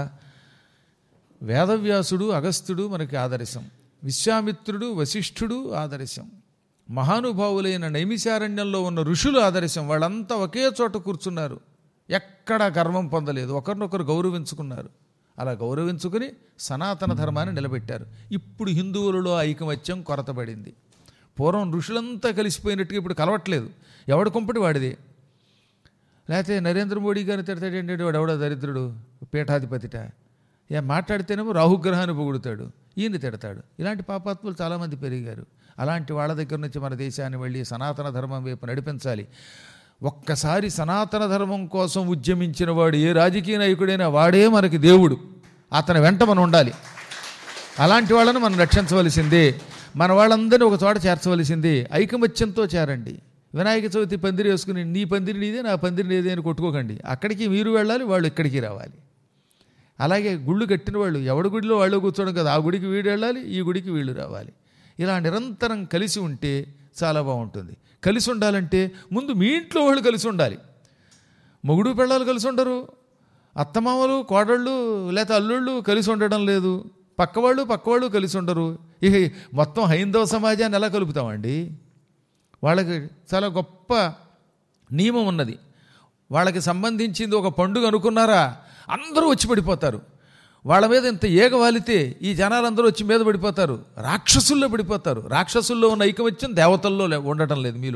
వేదవ్యాసుడు అగస్త్యుడు మనకి ఆదర్శం విశ్వామిత్రుడు వశిష్ఠుడు ఆదర్శం మహానుభావులైన నైమిశారణ్యంలో ఉన్న ఋషులు ఆదర్శం వాళ్ళంతా ఒకే చోట కూర్చున్నారు ఎక్కడా గర్వం పొందలేదు ఒకరినొకరు గౌరవించుకున్నారు అలా గౌరవించుకుని సనాతన ధర్మాన్ని నిలబెట్టారు ఇప్పుడు హిందువులలో ఐకమత్యం కొరతపడింది పూర్వం ఋషులంతా కలిసిపోయినట్టుగా ఇప్పుడు కలవట్లేదు ఎవడి కుంపటి వాడిది లేకపోతే నరేంద్ర మోడీ గారిని తిడతాడు ఏంటంటే వాడు ఎవడో దరిద్రుడు పీఠాధిపతిట ఏ మాట్లాడితేనేమో రాహుగ్రహాన్ని పొగుడుతాడు ఈయన తిడతాడు ఇలాంటి పాపాత్ములు చాలామంది పెరిగారు అలాంటి వాళ్ళ దగ్గర నుంచి మన దేశాన్ని వెళ్ళి సనాతన ధర్మం వైపు నడిపించాలి ఒక్కసారి సనాతన ధర్మం కోసం ఉద్యమించిన వాడు ఏ రాజకీయ నాయకుడైనా వాడే మనకి దేవుడు అతని వెంట మనం ఉండాలి అలాంటి వాళ్ళని మనం రక్షించవలసిందే మన వాళ్ళందరినీ ఒక చోట చేర్చవలసిందే ఐకమత్యంతో చేరండి వినాయక చవితి పందిరి వేసుకుని నీ పందిరి నీదే నా పందిరి నీదే అని కొట్టుకోకండి అక్కడికి మీరు వెళ్ళాలి వాళ్ళు ఇక్కడికి రావాలి అలాగే గుళ్ళు కట్టిన వాళ్ళు ఎవడి గుడిలో వాళ్ళు కూర్చోవడం కదా ఆ గుడికి వీడు వెళ్ళాలి ఈ గుడికి వీళ్ళు రావాలి ఇలా నిరంతరం కలిసి ఉంటే చాలా బాగుంటుంది కలిసి ఉండాలంటే ముందు మీ ఇంట్లో వాళ్ళు కలిసి ఉండాలి మొగుడు పిల్లలు కలిసి ఉండరు అత్తమామలు కోడళ్ళు లేకపోతే అల్లుళ్ళు కలిసి ఉండడం లేదు పక్కవాళ్ళు పక్కవాళ్ళు కలిసి ఉండరు ఇక మొత్తం హైందవ సమాజాన్ని ఎలా కలుపుతామండి వాళ్ళకి చాలా గొప్ప నియమం ఉన్నది వాళ్ళకి సంబంధించింది ఒక పండుగ అనుకున్నారా అందరూ వచ్చి పడిపోతారు వాళ్ళ మీద ఇంత ఏగ వాలితే ఈ జనాలందరూ వచ్చి మీద పడిపోతారు రాక్షసుల్లో పడిపోతారు రాక్షసుల్లో ఉన్న ఐకమత్యం దేవతల్లో లే- ఉండటం లేదు మీలో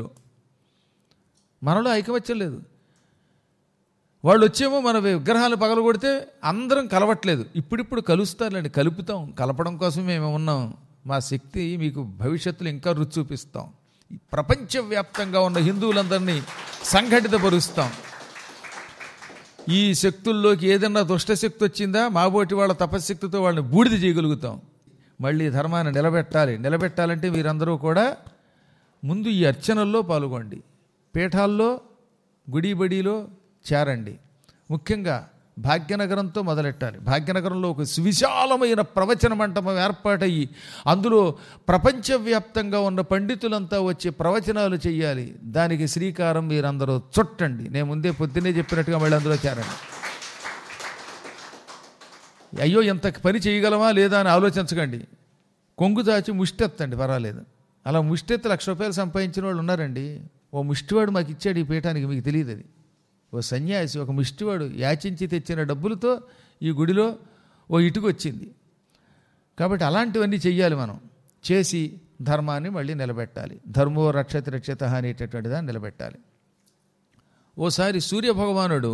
మనలో ఐకమత్యం లేదు వాళ్ళు వచ్చేమో మన విగ్రహాలు పగలగొడితే అందరం కలవట్లేదు ఇప్పుడిప్పుడు కలుస్తారులేండి కలుపుతాం కలపడం కోసం మేము ఉన్నాం మా శక్తి మీకు భవిష్యత్తులో ఇంకా రుచి చూపిస్తాం ప్రపంచవ్యాప్తంగా ఉన్న హిందువులందరినీ సంఘటితపరుస్తాం ఈ శక్తుల్లోకి ఏదన్నా దుష్టశక్తి వచ్చిందా మాబోటి వాళ్ళ తపశక్తితో వాళ్ళని బూడిద చేయగలుగుతాం మళ్ళీ ధర్మాన్ని నిలబెట్టాలి నిలబెట్టాలంటే మీరందరూ కూడా ముందు ఈ అర్చనల్లో పాల్గొండి పీఠాల్లో గుడి బడిలో చేరండి ముఖ్యంగా భాగ్యనగరంతో మొదలెట్టాలి భాగ్యనగరంలో ఒక సువిశాలమైన ప్రవచన మంటపం ఏర్పాటయ్యి అందులో ప్రపంచవ్యాప్తంగా ఉన్న పండితులంతా వచ్చి ప్రవచనాలు చెయ్యాలి దానికి శ్రీకారం మీరందరూ చుట్టండి నేను ముందే పొద్దున్నే చెప్పినట్టుగా మళ్ళీ అందులో చేరండి అయ్యో ఎంత పని చేయగలమా లేదా అని ఆలోచించకండి కొంగు చాచి ముష్టెత్తండి పర్వాలేదు అలా ముష్టెత్తి లక్ష రూపాయలు సంపాదించిన వాళ్ళు ఉన్నారండి ఓ ముష్టివాడు మాకు ఇచ్చాడు ఈ పీఠానికి మీకు తెలియదు అది ఓ సన్యాసి ఒక ముష్టివాడు యాచించి తెచ్చిన డబ్బులతో ఈ గుడిలో ఓ ఇటుకు వచ్చింది కాబట్టి అలాంటివన్నీ చెయ్యాలి మనం చేసి ధర్మాన్ని మళ్ళీ నిలబెట్టాలి ధర్మో రక్షతి రక్షత అనేటటువంటి దాన్ని నిలబెట్టాలి ఓసారి సూర్యభగవానుడు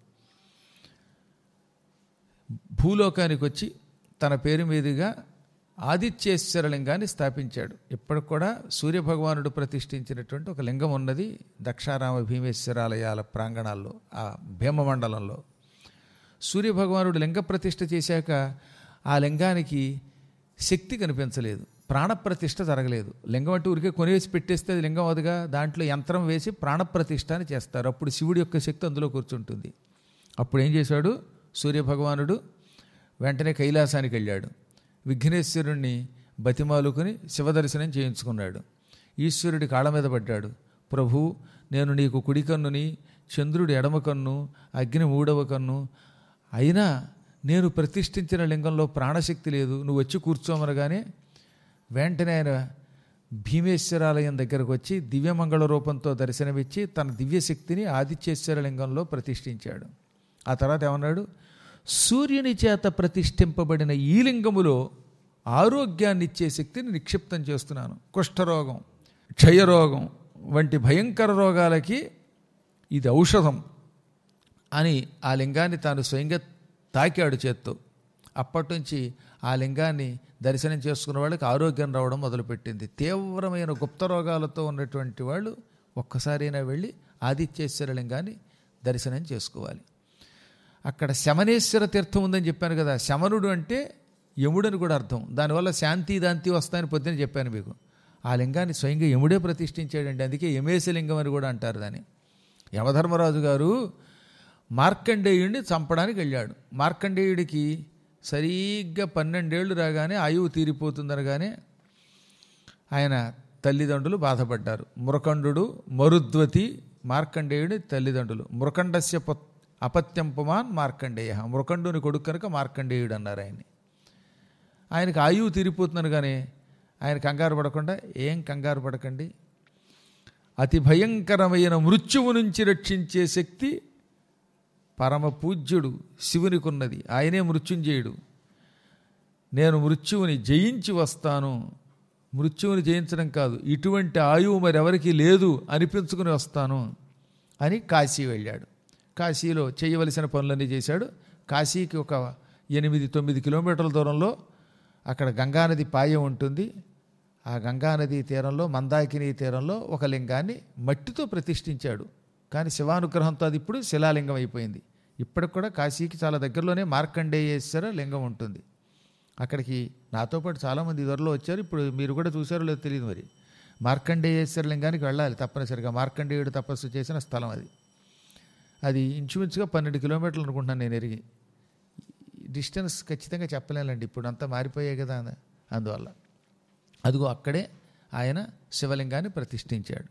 భూలోకానికి వచ్చి తన పేరు మీదుగా ఆదిత్యేశ్వరలింగాన్ని స్థాపించాడు ఇప్పటికి కూడా సూర్యభగవానుడు ప్రతిష్ఠించినటువంటి ఒక లింగం ఉన్నది దక్షారామ భీమేశ్వరాలయాల ప్రాంగణాల్లో ఆ భీమమండలంలో సూర్యభగవానుడు లింగ ప్రతిష్ఠ చేశాక ఆ లింగానికి శక్తి కనిపించలేదు ప్రాణప్రతిష్ఠ జరగలేదు లింగం అంటే ఊరికే కొనేసి పెట్టేస్తే అది లింగం అదిగా దాంట్లో యంత్రం వేసి ప్రాణప్రతిష్ఠ అని చేస్తారు అప్పుడు శివుడి యొక్క శక్తి అందులో కూర్చుంటుంది అప్పుడు ఏం చేశాడు సూర్యభగవానుడు వెంటనే కైలాసానికి వెళ్ళాడు విఘ్నేశ్వరుణ్ణి బతిమాలుకుని శివదర్శనం చేయించుకున్నాడు ఈశ్వరుడి కాళ్ళ మీద పడ్డాడు ప్రభు నేను నీకు కుడి కన్నుని చంద్రుడి ఎడమ కన్ను అగ్ని మూడవ కన్ను అయినా నేను ప్రతిష్ఠించిన లింగంలో ప్రాణశక్తి లేదు నువ్వు వచ్చి కూర్చోమనగానే వెంటనే ఆయన భీమేశ్వరాలయం దగ్గరకు వచ్చి దివ్యమంగళ రూపంతో దర్శనమిచ్చి తన దివ్యశక్తిని ఆదిత్యేశ్వర లింగంలో ప్రతిష్ఠించాడు ఆ తర్వాత ఏమన్నాడు సూర్యుని చేత ప్రతిష్ఠింపబడిన ఈ లింగములో ఆరోగ్యాన్ని ఇచ్చే శక్తిని నిక్షిప్తం చేస్తున్నాను కుష్ఠరోగం క్షయరోగం వంటి భయంకర రోగాలకి ఇది ఔషధం అని ఆ లింగాన్ని తాను స్వయంగా తాకాడు చేత్తో అప్పటి నుంచి ఆ లింగాన్ని దర్శనం చేసుకున్న వాళ్ళకి ఆరోగ్యం రావడం మొదలుపెట్టింది తీవ్రమైన గుప్త రోగాలతో ఉన్నటువంటి వాళ్ళు ఒక్కసారైనా వెళ్ళి ఆదిత్యేశ్వర లింగాన్ని దర్శనం చేసుకోవాలి అక్కడ శమనేశ్వర తీర్థం ఉందని చెప్పాను కదా శమనుడు అంటే యముడని కూడా అర్థం దానివల్ల శాంతి దాంతి వస్తాయని పొద్దున చెప్పాను మీకు ఆ లింగాన్ని స్వయంగా యముడే ప్రతిష్ఠించాడండి అందుకే యమేశలింగం అని కూడా అంటారు దాన్ని యమధర్మరాజు గారు మార్కండేయుడిని చంపడానికి వెళ్ళాడు మార్కండేయుడికి సరిగ్గా పన్నెండేళ్లు రాగానే ఆయువు తీరిపోతుందనగానే ఆయన తల్లిదండ్రులు బాధపడ్డారు మురకండు మరుద్వతి మార్కండేయుడి తల్లిదండ్రులు మురకండస్య పుత్ అపత్యంపుమాన్ మార్కండేయ మృకండుని కొడుకు కనుక మార్కండేయుడు అన్నారు ఆయన్ని ఆయనకు ఆయువు తీరిపోతున్నాను కానీ ఆయన కంగారు పడకుండా ఏం కంగారు పడకండి అతి భయంకరమైన మృత్యువు నుంచి రక్షించే శక్తి పరమ పూజ్యుడు శివునికి ఉన్నది ఆయనే మృత్యుంజయుడు నేను మృత్యువుని జయించి వస్తాను మృత్యువుని జయించడం కాదు ఇటువంటి ఆయువు మరెవరికి లేదు అనిపించుకుని వస్తాను అని కాశీ వెళ్ళాడు కాశీలో చేయవలసిన పనులన్నీ చేశాడు కాశీకి ఒక ఎనిమిది తొమ్మిది కిలోమీటర్ల దూరంలో అక్కడ గంగానది పాయం ఉంటుంది ఆ గంగానది తీరంలో మందాకిని తీరంలో ఒక లింగాన్ని మట్టితో ప్రతిష్ఠించాడు కానీ శివానుగ్రహంతో అది ఇప్పుడు శిలాలింగం అయిపోయింది ఇప్పటికి కూడా కాశీకి చాలా దగ్గరలోనే మార్కండేయేశ్వర లింగం ఉంటుంది అక్కడికి నాతో పాటు చాలామంది ఇదివరలో వచ్చారు ఇప్పుడు మీరు కూడా చూసారో లేదో తెలియదు మరి మార్కండేయేశ్వర లింగానికి వెళ్ళాలి తప్పనిసరిగా మార్కండేయుడు తపస్సు చేసిన స్థలం అది అది ఇంచుమించుగా పన్నెండు కిలోమీటర్లు అనుకుంటున్నాను నేను ఎరిగి డిస్టెన్స్ ఖచ్చితంగా చెప్పలేనండి ఇప్పుడు అంతా మారిపోయాయి కదా అందువల్ల అదిగో అక్కడే ఆయన శివలింగాన్ని ప్రతిష్ఠించాడు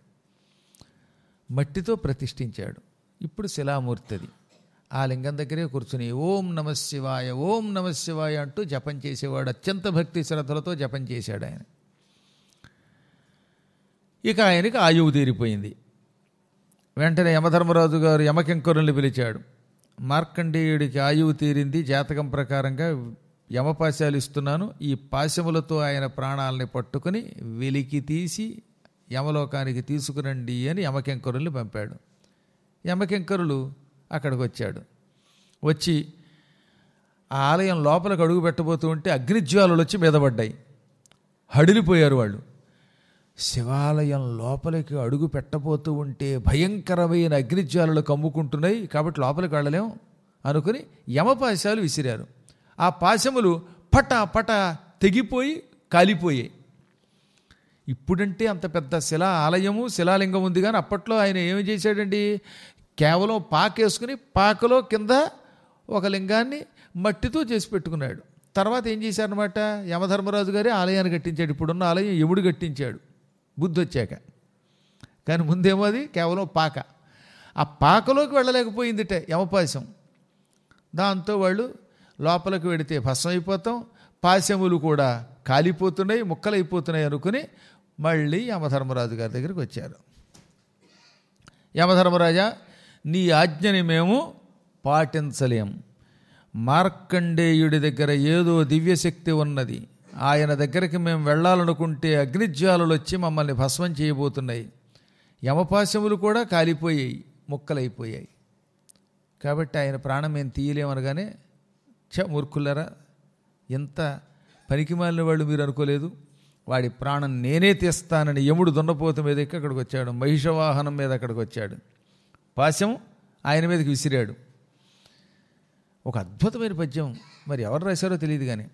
మట్టితో ప్రతిష్ఠించాడు ఇప్పుడు శిలామూర్తిది ఆ లింగం దగ్గరే కూర్చుని ఓం నమ శివాయ ఓం నమ శివాయ అంటూ జపం చేసేవాడు అత్యంత భక్తి శ్రద్ధలతో జపం చేశాడు ఆయన ఇక ఆయనకి ఆయువు తీరిపోయింది వెంటనే యమధర్మరాజు గారు యమకింకరుల్ని పిలిచాడు మార్కండేయుడికి ఆయువు తీరింది జాతకం ప్రకారంగా యమపాశాలు ఇస్తున్నాను ఈ పాశములతో ఆయన ప్రాణాలని పట్టుకుని వెలికి తీసి యమలోకానికి తీసుకురండి అని యమకింకరుల్ని పంపాడు యమకింకరులు అక్కడికి వచ్చాడు వచ్చి ఆ ఆలయం లోపలికి అడుగు పెట్టబోతూ ఉంటే అగ్నిజ్వాలలు వచ్చి మీద పడ్డాయి హడిలిపోయారు వాళ్ళు శివాలయం లోపలికి అడుగు పెట్టబోతూ ఉంటే భయంకరమైన అగ్నిజ్వాలలు కమ్ముకుంటున్నాయి కాబట్టి లోపలికి వెళ్ళలేం అనుకుని యమపాశాలు విసిరారు ఆ పాశములు పట పట తెగిపోయి కాలిపోయాయి ఇప్పుడంటే అంత పెద్ద శిలా ఆలయము శిలాలింగం ఉంది కానీ అప్పట్లో ఆయన ఏమి చేశాడండి కేవలం పాకేసుకుని పాకలో కింద ఒక లింగాన్ని మట్టితో చేసి పెట్టుకున్నాడు తర్వాత ఏం చేశారనమాట యమధర్మరాజు గారి ఆలయాన్ని కట్టించాడు ఇప్పుడున్న ఆలయం యముడు కట్టించాడు బుద్ధి వచ్చాక కానీ ముందేమో అది కేవలం పాక ఆ పాకలోకి వెళ్ళలేకపోయిందిట యమపాశం దాంతో వాళ్ళు లోపలికి వెడితే భస్మం అయిపోతాం పాశములు కూడా కాలిపోతున్నాయి ముక్కలైపోతున్నాయి అనుకుని మళ్ళీ యమధర్మరాజు గారి దగ్గరికి వచ్చారు యమధర్మరాజా నీ ఆజ్ఞని మేము పాటించలేం మార్కండేయుడి దగ్గర ఏదో దివ్యశక్తి ఉన్నది ఆయన దగ్గరికి మేము వెళ్ళాలనుకుంటే అగ్నిజ్వాలలు వచ్చి మమ్మల్ని భస్మం చేయబోతున్నాయి యమపాశములు కూడా కాలిపోయాయి ముక్కలైపోయాయి కాబట్టి ఆయన ప్రాణం మేము తీయలేమనగానే చ మూర్ఖులరా ఎంత పనికిమాలిన వాళ్ళు మీరు అనుకోలేదు వాడి ప్రాణం నేనే తీస్తానని యముడు దున్నపోత మీద ఎక్కి అక్కడికి వచ్చాడు మహిషవాహనం మీద అక్కడికి వచ్చాడు పాశం ఆయన మీదకి విసిరాడు ఒక అద్భుతమైన పద్యం మరి ఎవరు రాశారో తెలియదు కానీ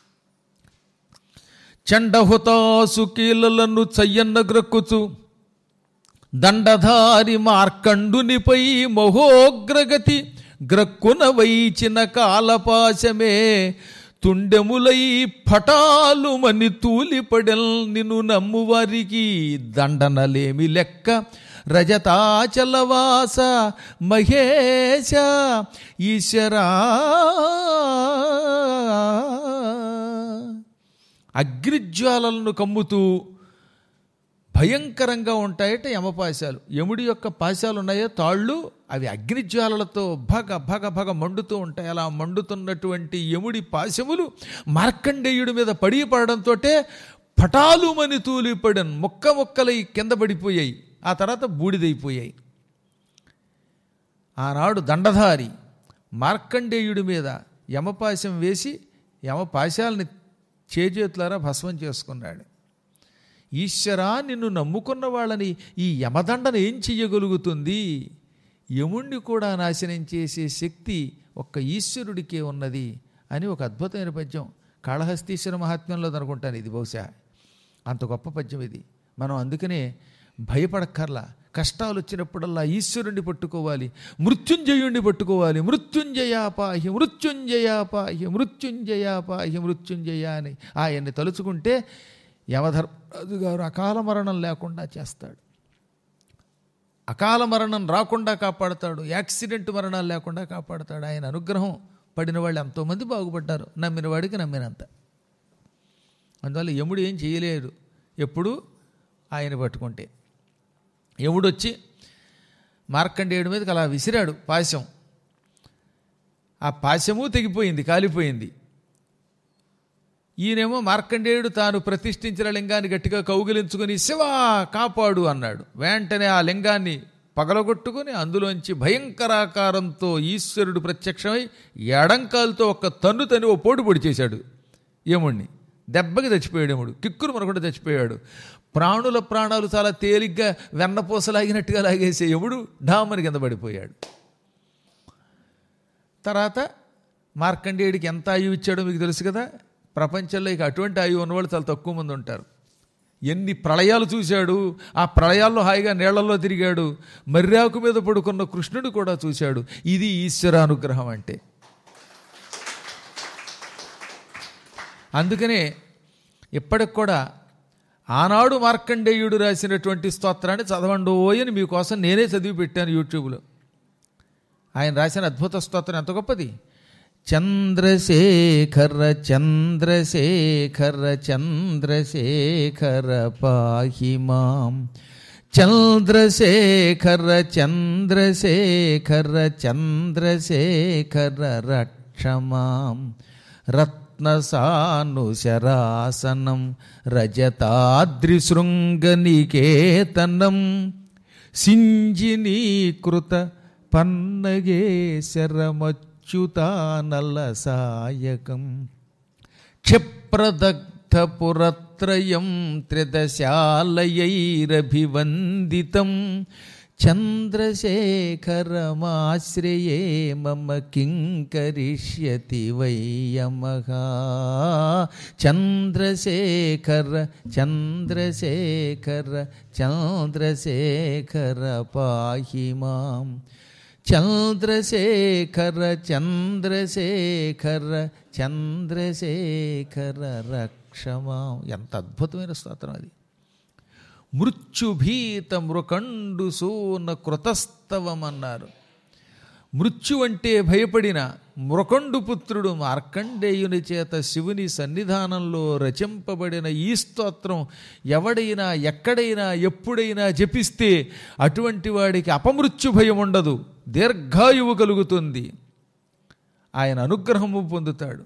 చండహుతాసు కీలలను చయ్యన్న గ్రక్కుచు దండధారి మార్కండునిపై మహోగ్రగతి గ్రక్కున వైచిన కాలపాశమే తుండెములై పటాలు మని తూలిపడెల్ నిన్ను నమ్మువారికి దండనలేమి లెక్క రజతాచలవాస మహేశ ఈశ్వరా అగ్నిజ్వాలలను కమ్ముతూ భయంకరంగా ఉంటాయట యమపాశాలు యముడి యొక్క పాశాలు ఉన్నాయో తాళ్ళు అవి అగ్నిజ్వాలలతో భగ భగ భగ మండుతూ ఉంటాయి అలా మండుతున్నటువంటి యముడి పాశములు మార్కండేయుడి మీద పడి పడడంతో పటాలుమని తూలిపడన్ ముక్క ముక్కలై కింద పడిపోయాయి ఆ తర్వాత బూడిదైపోయాయి ఆనాడు దండధారి మార్కండేయుడి మీద యమపాశం వేసి యమపాశాలని చేజేతులారా భస్మం చేసుకున్నాడు ఈశ్వరా నిన్ను నమ్ముకున్న వాళ్ళని ఈ యమదండను ఏం చెయ్యగలుగుతుంది యముణ్ణి కూడా నాశనం చేసే శక్తి ఒక్క ఈశ్వరుడికే ఉన్నది అని ఒక అద్భుతమైన పద్యం కాళహస్తీశ్వర మహాత్మ్యంలో అనుకుంటాను ఇది బహుశా అంత గొప్ప పద్యం ఇది మనం అందుకనే భయపడక్కర్లా కష్టాలు వచ్చినప్పుడల్లా ఈశ్వరుణ్ణి పట్టుకోవాలి మృత్యుంజయుణ్ణి పట్టుకోవాలి మృత్యుంజయాపాహ్య మృత్యుంజయాపాహ్య మృత్యుంజయాపాహ్య మృత్యుంజయ అని ఆయన్ని తలుచుకుంటే యమధర్మరాజు గారు అకాల మరణం లేకుండా చేస్తాడు అకాల మరణం రాకుండా కాపాడతాడు యాక్సిడెంట్ మరణాలు లేకుండా కాపాడతాడు ఆయన అనుగ్రహం పడిన వాళ్ళు ఎంతోమంది బాగుపడ్డారు నమ్మిన వాడికి నమ్మినంత అందువల్ల యముడు ఏం చేయలేడు ఎప్పుడు ఆయన పట్టుకుంటే యముడు వచ్చి మార్కండేయుడి మీదకి అలా విసిరాడు పాశం ఆ పాశము తెగిపోయింది కాలిపోయింది ఈయనేమో మార్కండేయుడు తాను ప్రతిష్ఠించిన లింగాన్ని గట్టిగా కౌగిలించుకొని శివా కాపాడు అన్నాడు వెంటనే ఆ లింగాన్ని పగలగొట్టుకుని అందులోంచి భయంకరాకారంతో ఈశ్వరుడు ప్రత్యక్షమై ఎడంకాలతో ఒక తన్ను తని ఓ పోటు పొడి చేశాడు యముణ్ణి దెబ్బకి చచ్చిపోయాడు యముడు కిక్కురు మనకుండా చచ్చిపోయాడు ప్రాణుల ప్రాణాలు చాలా తేలిగ్గా వెన్నపూసలాగినట్టుగా లాగేసే యముడు ఢామని కింద పడిపోయాడు తర్వాత మార్కండేయుడికి ఎంత ఆయువు ఇచ్చాడో మీకు తెలుసు కదా ప్రపంచంలో ఇక అటువంటి ఆయువు ఉన్నవాళ్ళు చాలా తక్కువ మంది ఉంటారు ఎన్ని ప్రళయాలు చూశాడు ఆ ప్రళయాల్లో హాయిగా నీళ్లలో తిరిగాడు మర్యాకు మీద పడుకున్న కృష్ణుడు కూడా చూశాడు ఇది ఈశ్వరానుగ్రహం అంటే అందుకనే ఇప్పటికి కూడా ఆనాడు మార్కండేయుడు రాసినటువంటి స్తోత్రాన్ని చదవండోయ్ అని మీకోసం నేనే చదివి పెట్టాను యూట్యూబ్లో ఆయన రాసిన అద్భుత స్తోత్రం ఎంత గొప్పది చంద్రశేఖర చంద్రశేఖర చంద్రశేఖర పాహి మాం చంద్రశేఖర చంద్రశేఖర చంద్రశేఖర రక్షమాం రత్నసానుశరాసనం రజతాద్రిశృంగనికేతనం సింజినీకృత పన్నగేశరమచ్యుతానల సాయకం క్షిప్రదగ్ధ తీర్థపురత్రయం త్రిదశాలయైరభివందితం చంద్రశేఖరమాశ్రయే మమ కిం కరిష్యతి వయ్యమః చంద్రశేఖర చంద్రశేఖర చంద్రశేఖర పాహి మాం చంద్రశేఖర చంద్రశేఖర చంద్రశేఖర రక్షమాం ఎంత అద్భుతమైన స్తోత్రం అది మృత్యుభీత మృకండు సూన కృతస్తవమన్నారు మృత్యు అంటే భయపడిన మృకండు పుత్రుడు మార్కండేయుని చేత శివుని సన్నిధానంలో రచింపబడిన ఈ స్తోత్రం ఎవడైనా ఎక్కడైనా ఎప్పుడైనా జపిస్తే అటువంటి వాడికి అపమృత్యు భయం ఉండదు దీర్ఘాయువు కలుగుతుంది ఆయన అనుగ్రహము పొందుతాడు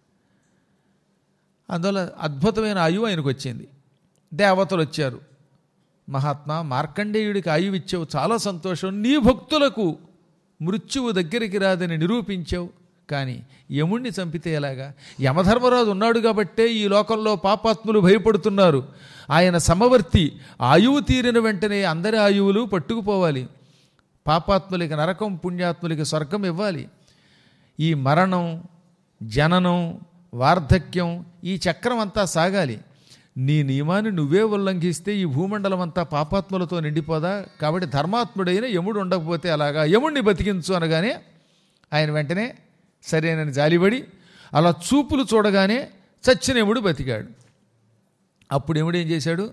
అందువల్ల అద్భుతమైన ఆయువు ఆయనకు వచ్చింది దేవతలు వచ్చారు మహాత్మా మార్కండేయుడికి ఆయువు ఇచ్చావు చాలా సంతోషం నీ భక్తులకు మృత్యువు దగ్గరికి రాదని నిరూపించావు కానీ యముణ్ణి చంపితే ఎలాగా యమధర్మరాజు ఉన్నాడు కాబట్టే ఈ లోకంలో పాపాత్ములు భయపడుతున్నారు ఆయన సమవర్తి ఆయువు తీరిన వెంటనే అందరి ఆయువులు పట్టుకుపోవాలి పాపాత్ములకి నరకం పుణ్యాత్ములకి స్వర్గం ఇవ్వాలి ఈ మరణం జననం వార్ధక్యం ఈ చక్రం అంతా సాగాలి నీ నియమాన్ని నువ్వే ఉల్లంఘిస్తే ఈ భూమండలం అంతా పాపాత్ములతో నిండిపోదా కాబట్టి ధర్మాత్ముడైన యముడు ఉండకపోతే అలాగా యముడిని బతికించు అనగానే ఆయన వెంటనే సరేనని జాలిపడి అలా చూపులు చూడగానే చచ్చిన యముడు బతికాడు అప్పుడు యముడు ఏం చేశాడు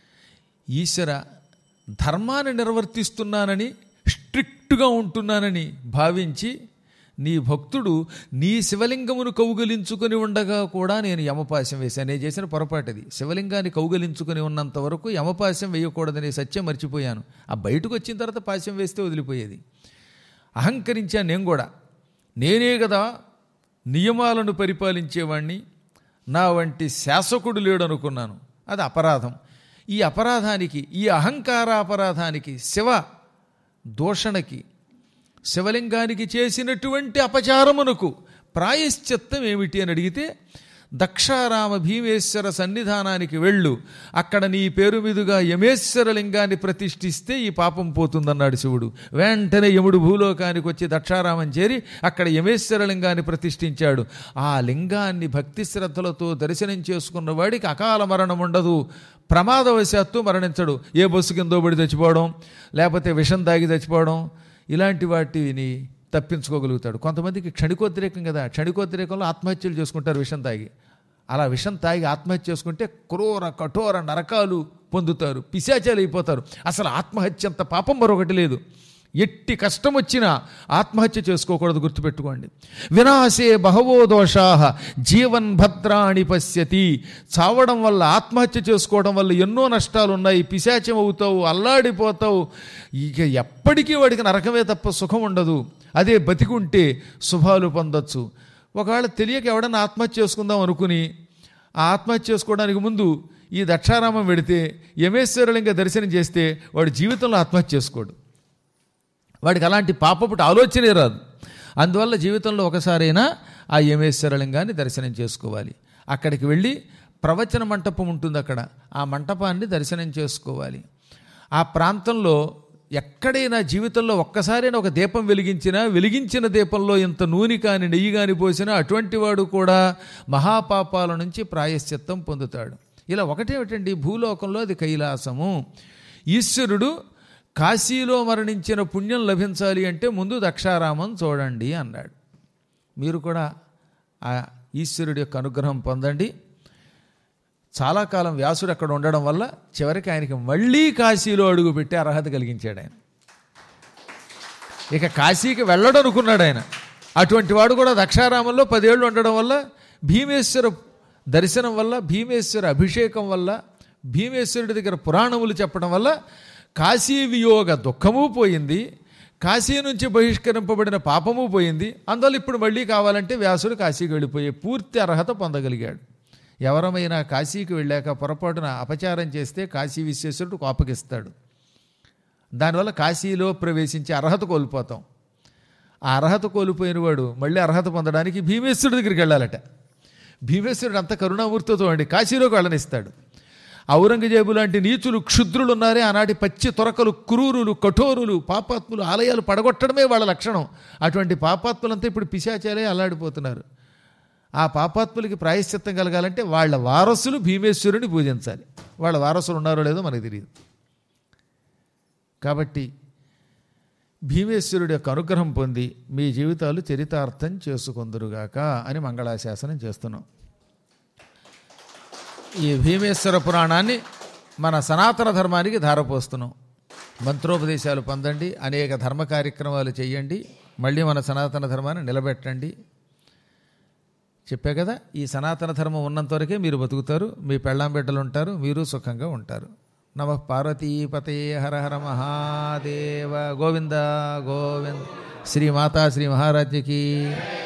ఈశ్వర ధర్మాన్ని నిర్వర్తిస్తున్నానని స్ట్రిక్ట్గా ఉంటున్నానని భావించి నీ భక్తుడు నీ శివలింగమును కౌగలించుకొని ఉండగా కూడా నేను యమపాశం వేశాను నేను చేసిన పొరపాటుది శివలింగాన్ని కౌగలించుకొని ఉన్నంత వరకు యమపాశం వేయకూడదనే సత్యం మర్చిపోయాను ఆ బయటకు వచ్చిన తర్వాత పాశం వేస్తే వదిలిపోయేది అహంకరించాను నేను కూడా నేనే కదా నియమాలను పరిపాలించేవాణ్ణి నా వంటి శాసకుడు లేడు అనుకున్నాను అది అపరాధం ఈ అపరాధానికి ఈ అహంకార అపరాధానికి శివ దూషణకి శివలింగానికి చేసినటువంటి అపచారమునకు ప్రాయశ్చిత్తం ఏమిటి అని అడిగితే దక్షారామ భీమేశ్వర సన్నిధానానికి వెళ్ళు అక్కడ నీ పేరు మీదుగా యమేశ్వర లింగాన్ని ప్రతిష్ఠిస్తే ఈ పాపం పోతుందన్నాడు శివుడు వెంటనే యముడు భూలోకానికి వచ్చి దక్షారామం చేరి అక్కడ యమేశ్వర లింగాన్ని ప్రతిష్ఠించాడు ఆ లింగాన్ని భక్తి శ్రద్ధలతో దర్శనం చేసుకున్న వాడికి అకాల మరణం ఉండదు ప్రమాదవశాత్తు మరణించడు ఏ బస్సు కిందో పడి చచ్చిపోవడం లేకపోతే విషం తాగి చచ్చిపోవడం ఇలాంటి వాటిని తప్పించుకోగలుగుతాడు కొంతమందికి క్షణికోద్రేకం కదా క్షణికోద్రేకంలో ఆత్మహత్యలు చేసుకుంటారు విషం తాగి అలా విషం తాగి ఆత్మహత్య చేసుకుంటే క్రూర కఠోర నరకాలు పొందుతారు పిశాచాలు అయిపోతారు అసలు ఆత్మహత్య అంత పాపం మరొకటి లేదు ఎట్టి కష్టం వచ్చినా ఆత్మహత్య చేసుకోకూడదు గుర్తుపెట్టుకోండి వినాశే బహవో దోషా జీవన్ భద్రాణి పశ్యతి చావడం వల్ల ఆత్మహత్య చేసుకోవడం వల్ల ఎన్నో నష్టాలు ఉన్నాయి పిశాచం అవుతావు అల్లాడిపోతావు ఇక ఎప్పటికీ వాడికి నరకమే తప్ప సుఖం ఉండదు అదే బతికుంటే శుభాలు పొందొచ్చు ఒకవేళ తెలియక ఎవడన్నా ఆత్మహత్య చేసుకుందాం అనుకుని ఆ ఆత్మహత్య చేసుకోవడానికి ముందు ఈ దక్షారామం వెడితే యమేశ్వరలింగ దర్శనం చేస్తే వాడు జీవితంలో ఆత్మహత్య చేసుకోడు వాడికి అలాంటి పాపపుటి ఆలోచనే రాదు అందువల్ల జీవితంలో ఒకసారైనా ఆ యమేశ్వరలింగాన్ని దర్శనం చేసుకోవాలి అక్కడికి వెళ్ళి ప్రవచన మంటపం ఉంటుంది అక్కడ ఆ మంటపాన్ని దర్శనం చేసుకోవాలి ఆ ప్రాంతంలో ఎక్కడైనా జీవితంలో ఒక్కసారైనా ఒక దీపం వెలిగించినా వెలిగించిన దీపంలో ఇంత నూనె కాని నెయ్యి కాని పోసినా అటువంటి వాడు కూడా మహాపాపాల నుంచి ప్రాయశ్చిత్తం పొందుతాడు ఇలా ఒకటేమిటండి భూలోకంలో అది కైలాసము ఈశ్వరుడు కాశీలో మరణించిన పుణ్యం లభించాలి అంటే ముందు దక్షారామం చూడండి అన్నాడు మీరు కూడా ఆ ఈశ్వరుడి యొక్క అనుగ్రహం పొందండి చాలా కాలం వ్యాసుడు అక్కడ ఉండడం వల్ల చివరికి ఆయనకి మళ్ళీ కాశీలో అడుగు పెట్టి అర్హత కలిగించాడు ఆయన ఇక కాశీకి వెళ్ళడం అనుకున్నాడు ఆయన అటువంటి వాడు కూడా దక్షారామంలో పదేళ్ళు ఉండడం వల్ల భీమేశ్వర దర్శనం వల్ల భీమేశ్వర అభిషేకం వల్ల భీమేశ్వరుడి దగ్గర పురాణములు చెప్పడం వల్ల కాశీ వియోగ దుఃఖము పోయింది కాశీ నుంచి బహిష్కరింపబడిన పాపము పోయింది అందువల్ల ఇప్పుడు మళ్ళీ కావాలంటే వ్యాసుడు కాశీకి వెళ్ళిపోయే పూర్తి అర్హత పొందగలిగాడు ఎవరమైనా కాశీకి వెళ్ళాక పొరపాటున అపచారం చేస్తే కాశీ విశ్వేశ్వరుడు కోపగిస్తాడు దానివల్ల కాశీలో ప్రవేశించే అర్హత కోల్పోతాం ఆ అర్హత కోల్పోయిన వాడు మళ్ళీ అర్హత పొందడానికి భీమేశ్వరుడి దగ్గరికి వెళ్ళాలట భీమేశ్వరుడు అంత కరుణామూర్తితో అండి కాశీలోకి వెళ్ళనిస్తాడు ఔరంగజేబు లాంటి నీచులు క్షుద్రులు ఉన్నారే ఆనాటి పచ్చి తొరకలు క్రూరులు కఠోరులు పాపాత్ములు ఆలయాలు పడగొట్టడమే వాళ్ళ లక్షణం అటువంటి పాపాత్ములంతా ఇప్పుడు పిశాచాలే అల్లాడిపోతున్నారు ఆ పాపాత్ములకి ప్రాయశ్చిత్తం కలగాలంటే వాళ్ళ వారసులు భీమేశ్వరుని పూజించాలి వాళ్ళ వారసులు ఉన్నారో లేదో మనకు తెలియదు కాబట్టి భీమేశ్వరుడి యొక్క అనుగ్రహం పొంది మీ జీవితాలు చరితార్థం చేసుకొందురుగాక అని మంగళాశాసనం చేస్తున్నాం ఈ భీమేశ్వర పురాణాన్ని మన సనాతన ధర్మానికి ధారపోస్తున్నాం మంత్రోపదేశాలు పొందండి అనేక ధర్మ కార్యక్రమాలు చేయండి మళ్ళీ మన సనాతన ధర్మాన్ని నిలబెట్టండి చెప్పా కదా ఈ సనాతన ధర్మం ఉన్నంత వరకే మీరు బతుకుతారు మీ పెళ్ళాం బిడ్డలు ఉంటారు మీరు సుఖంగా ఉంటారు నమ పార్వతీపతే హర హర మహాదేవ గోవింద గోవింద శ్రీ మాతా శ్రీ మహారాజ్యకి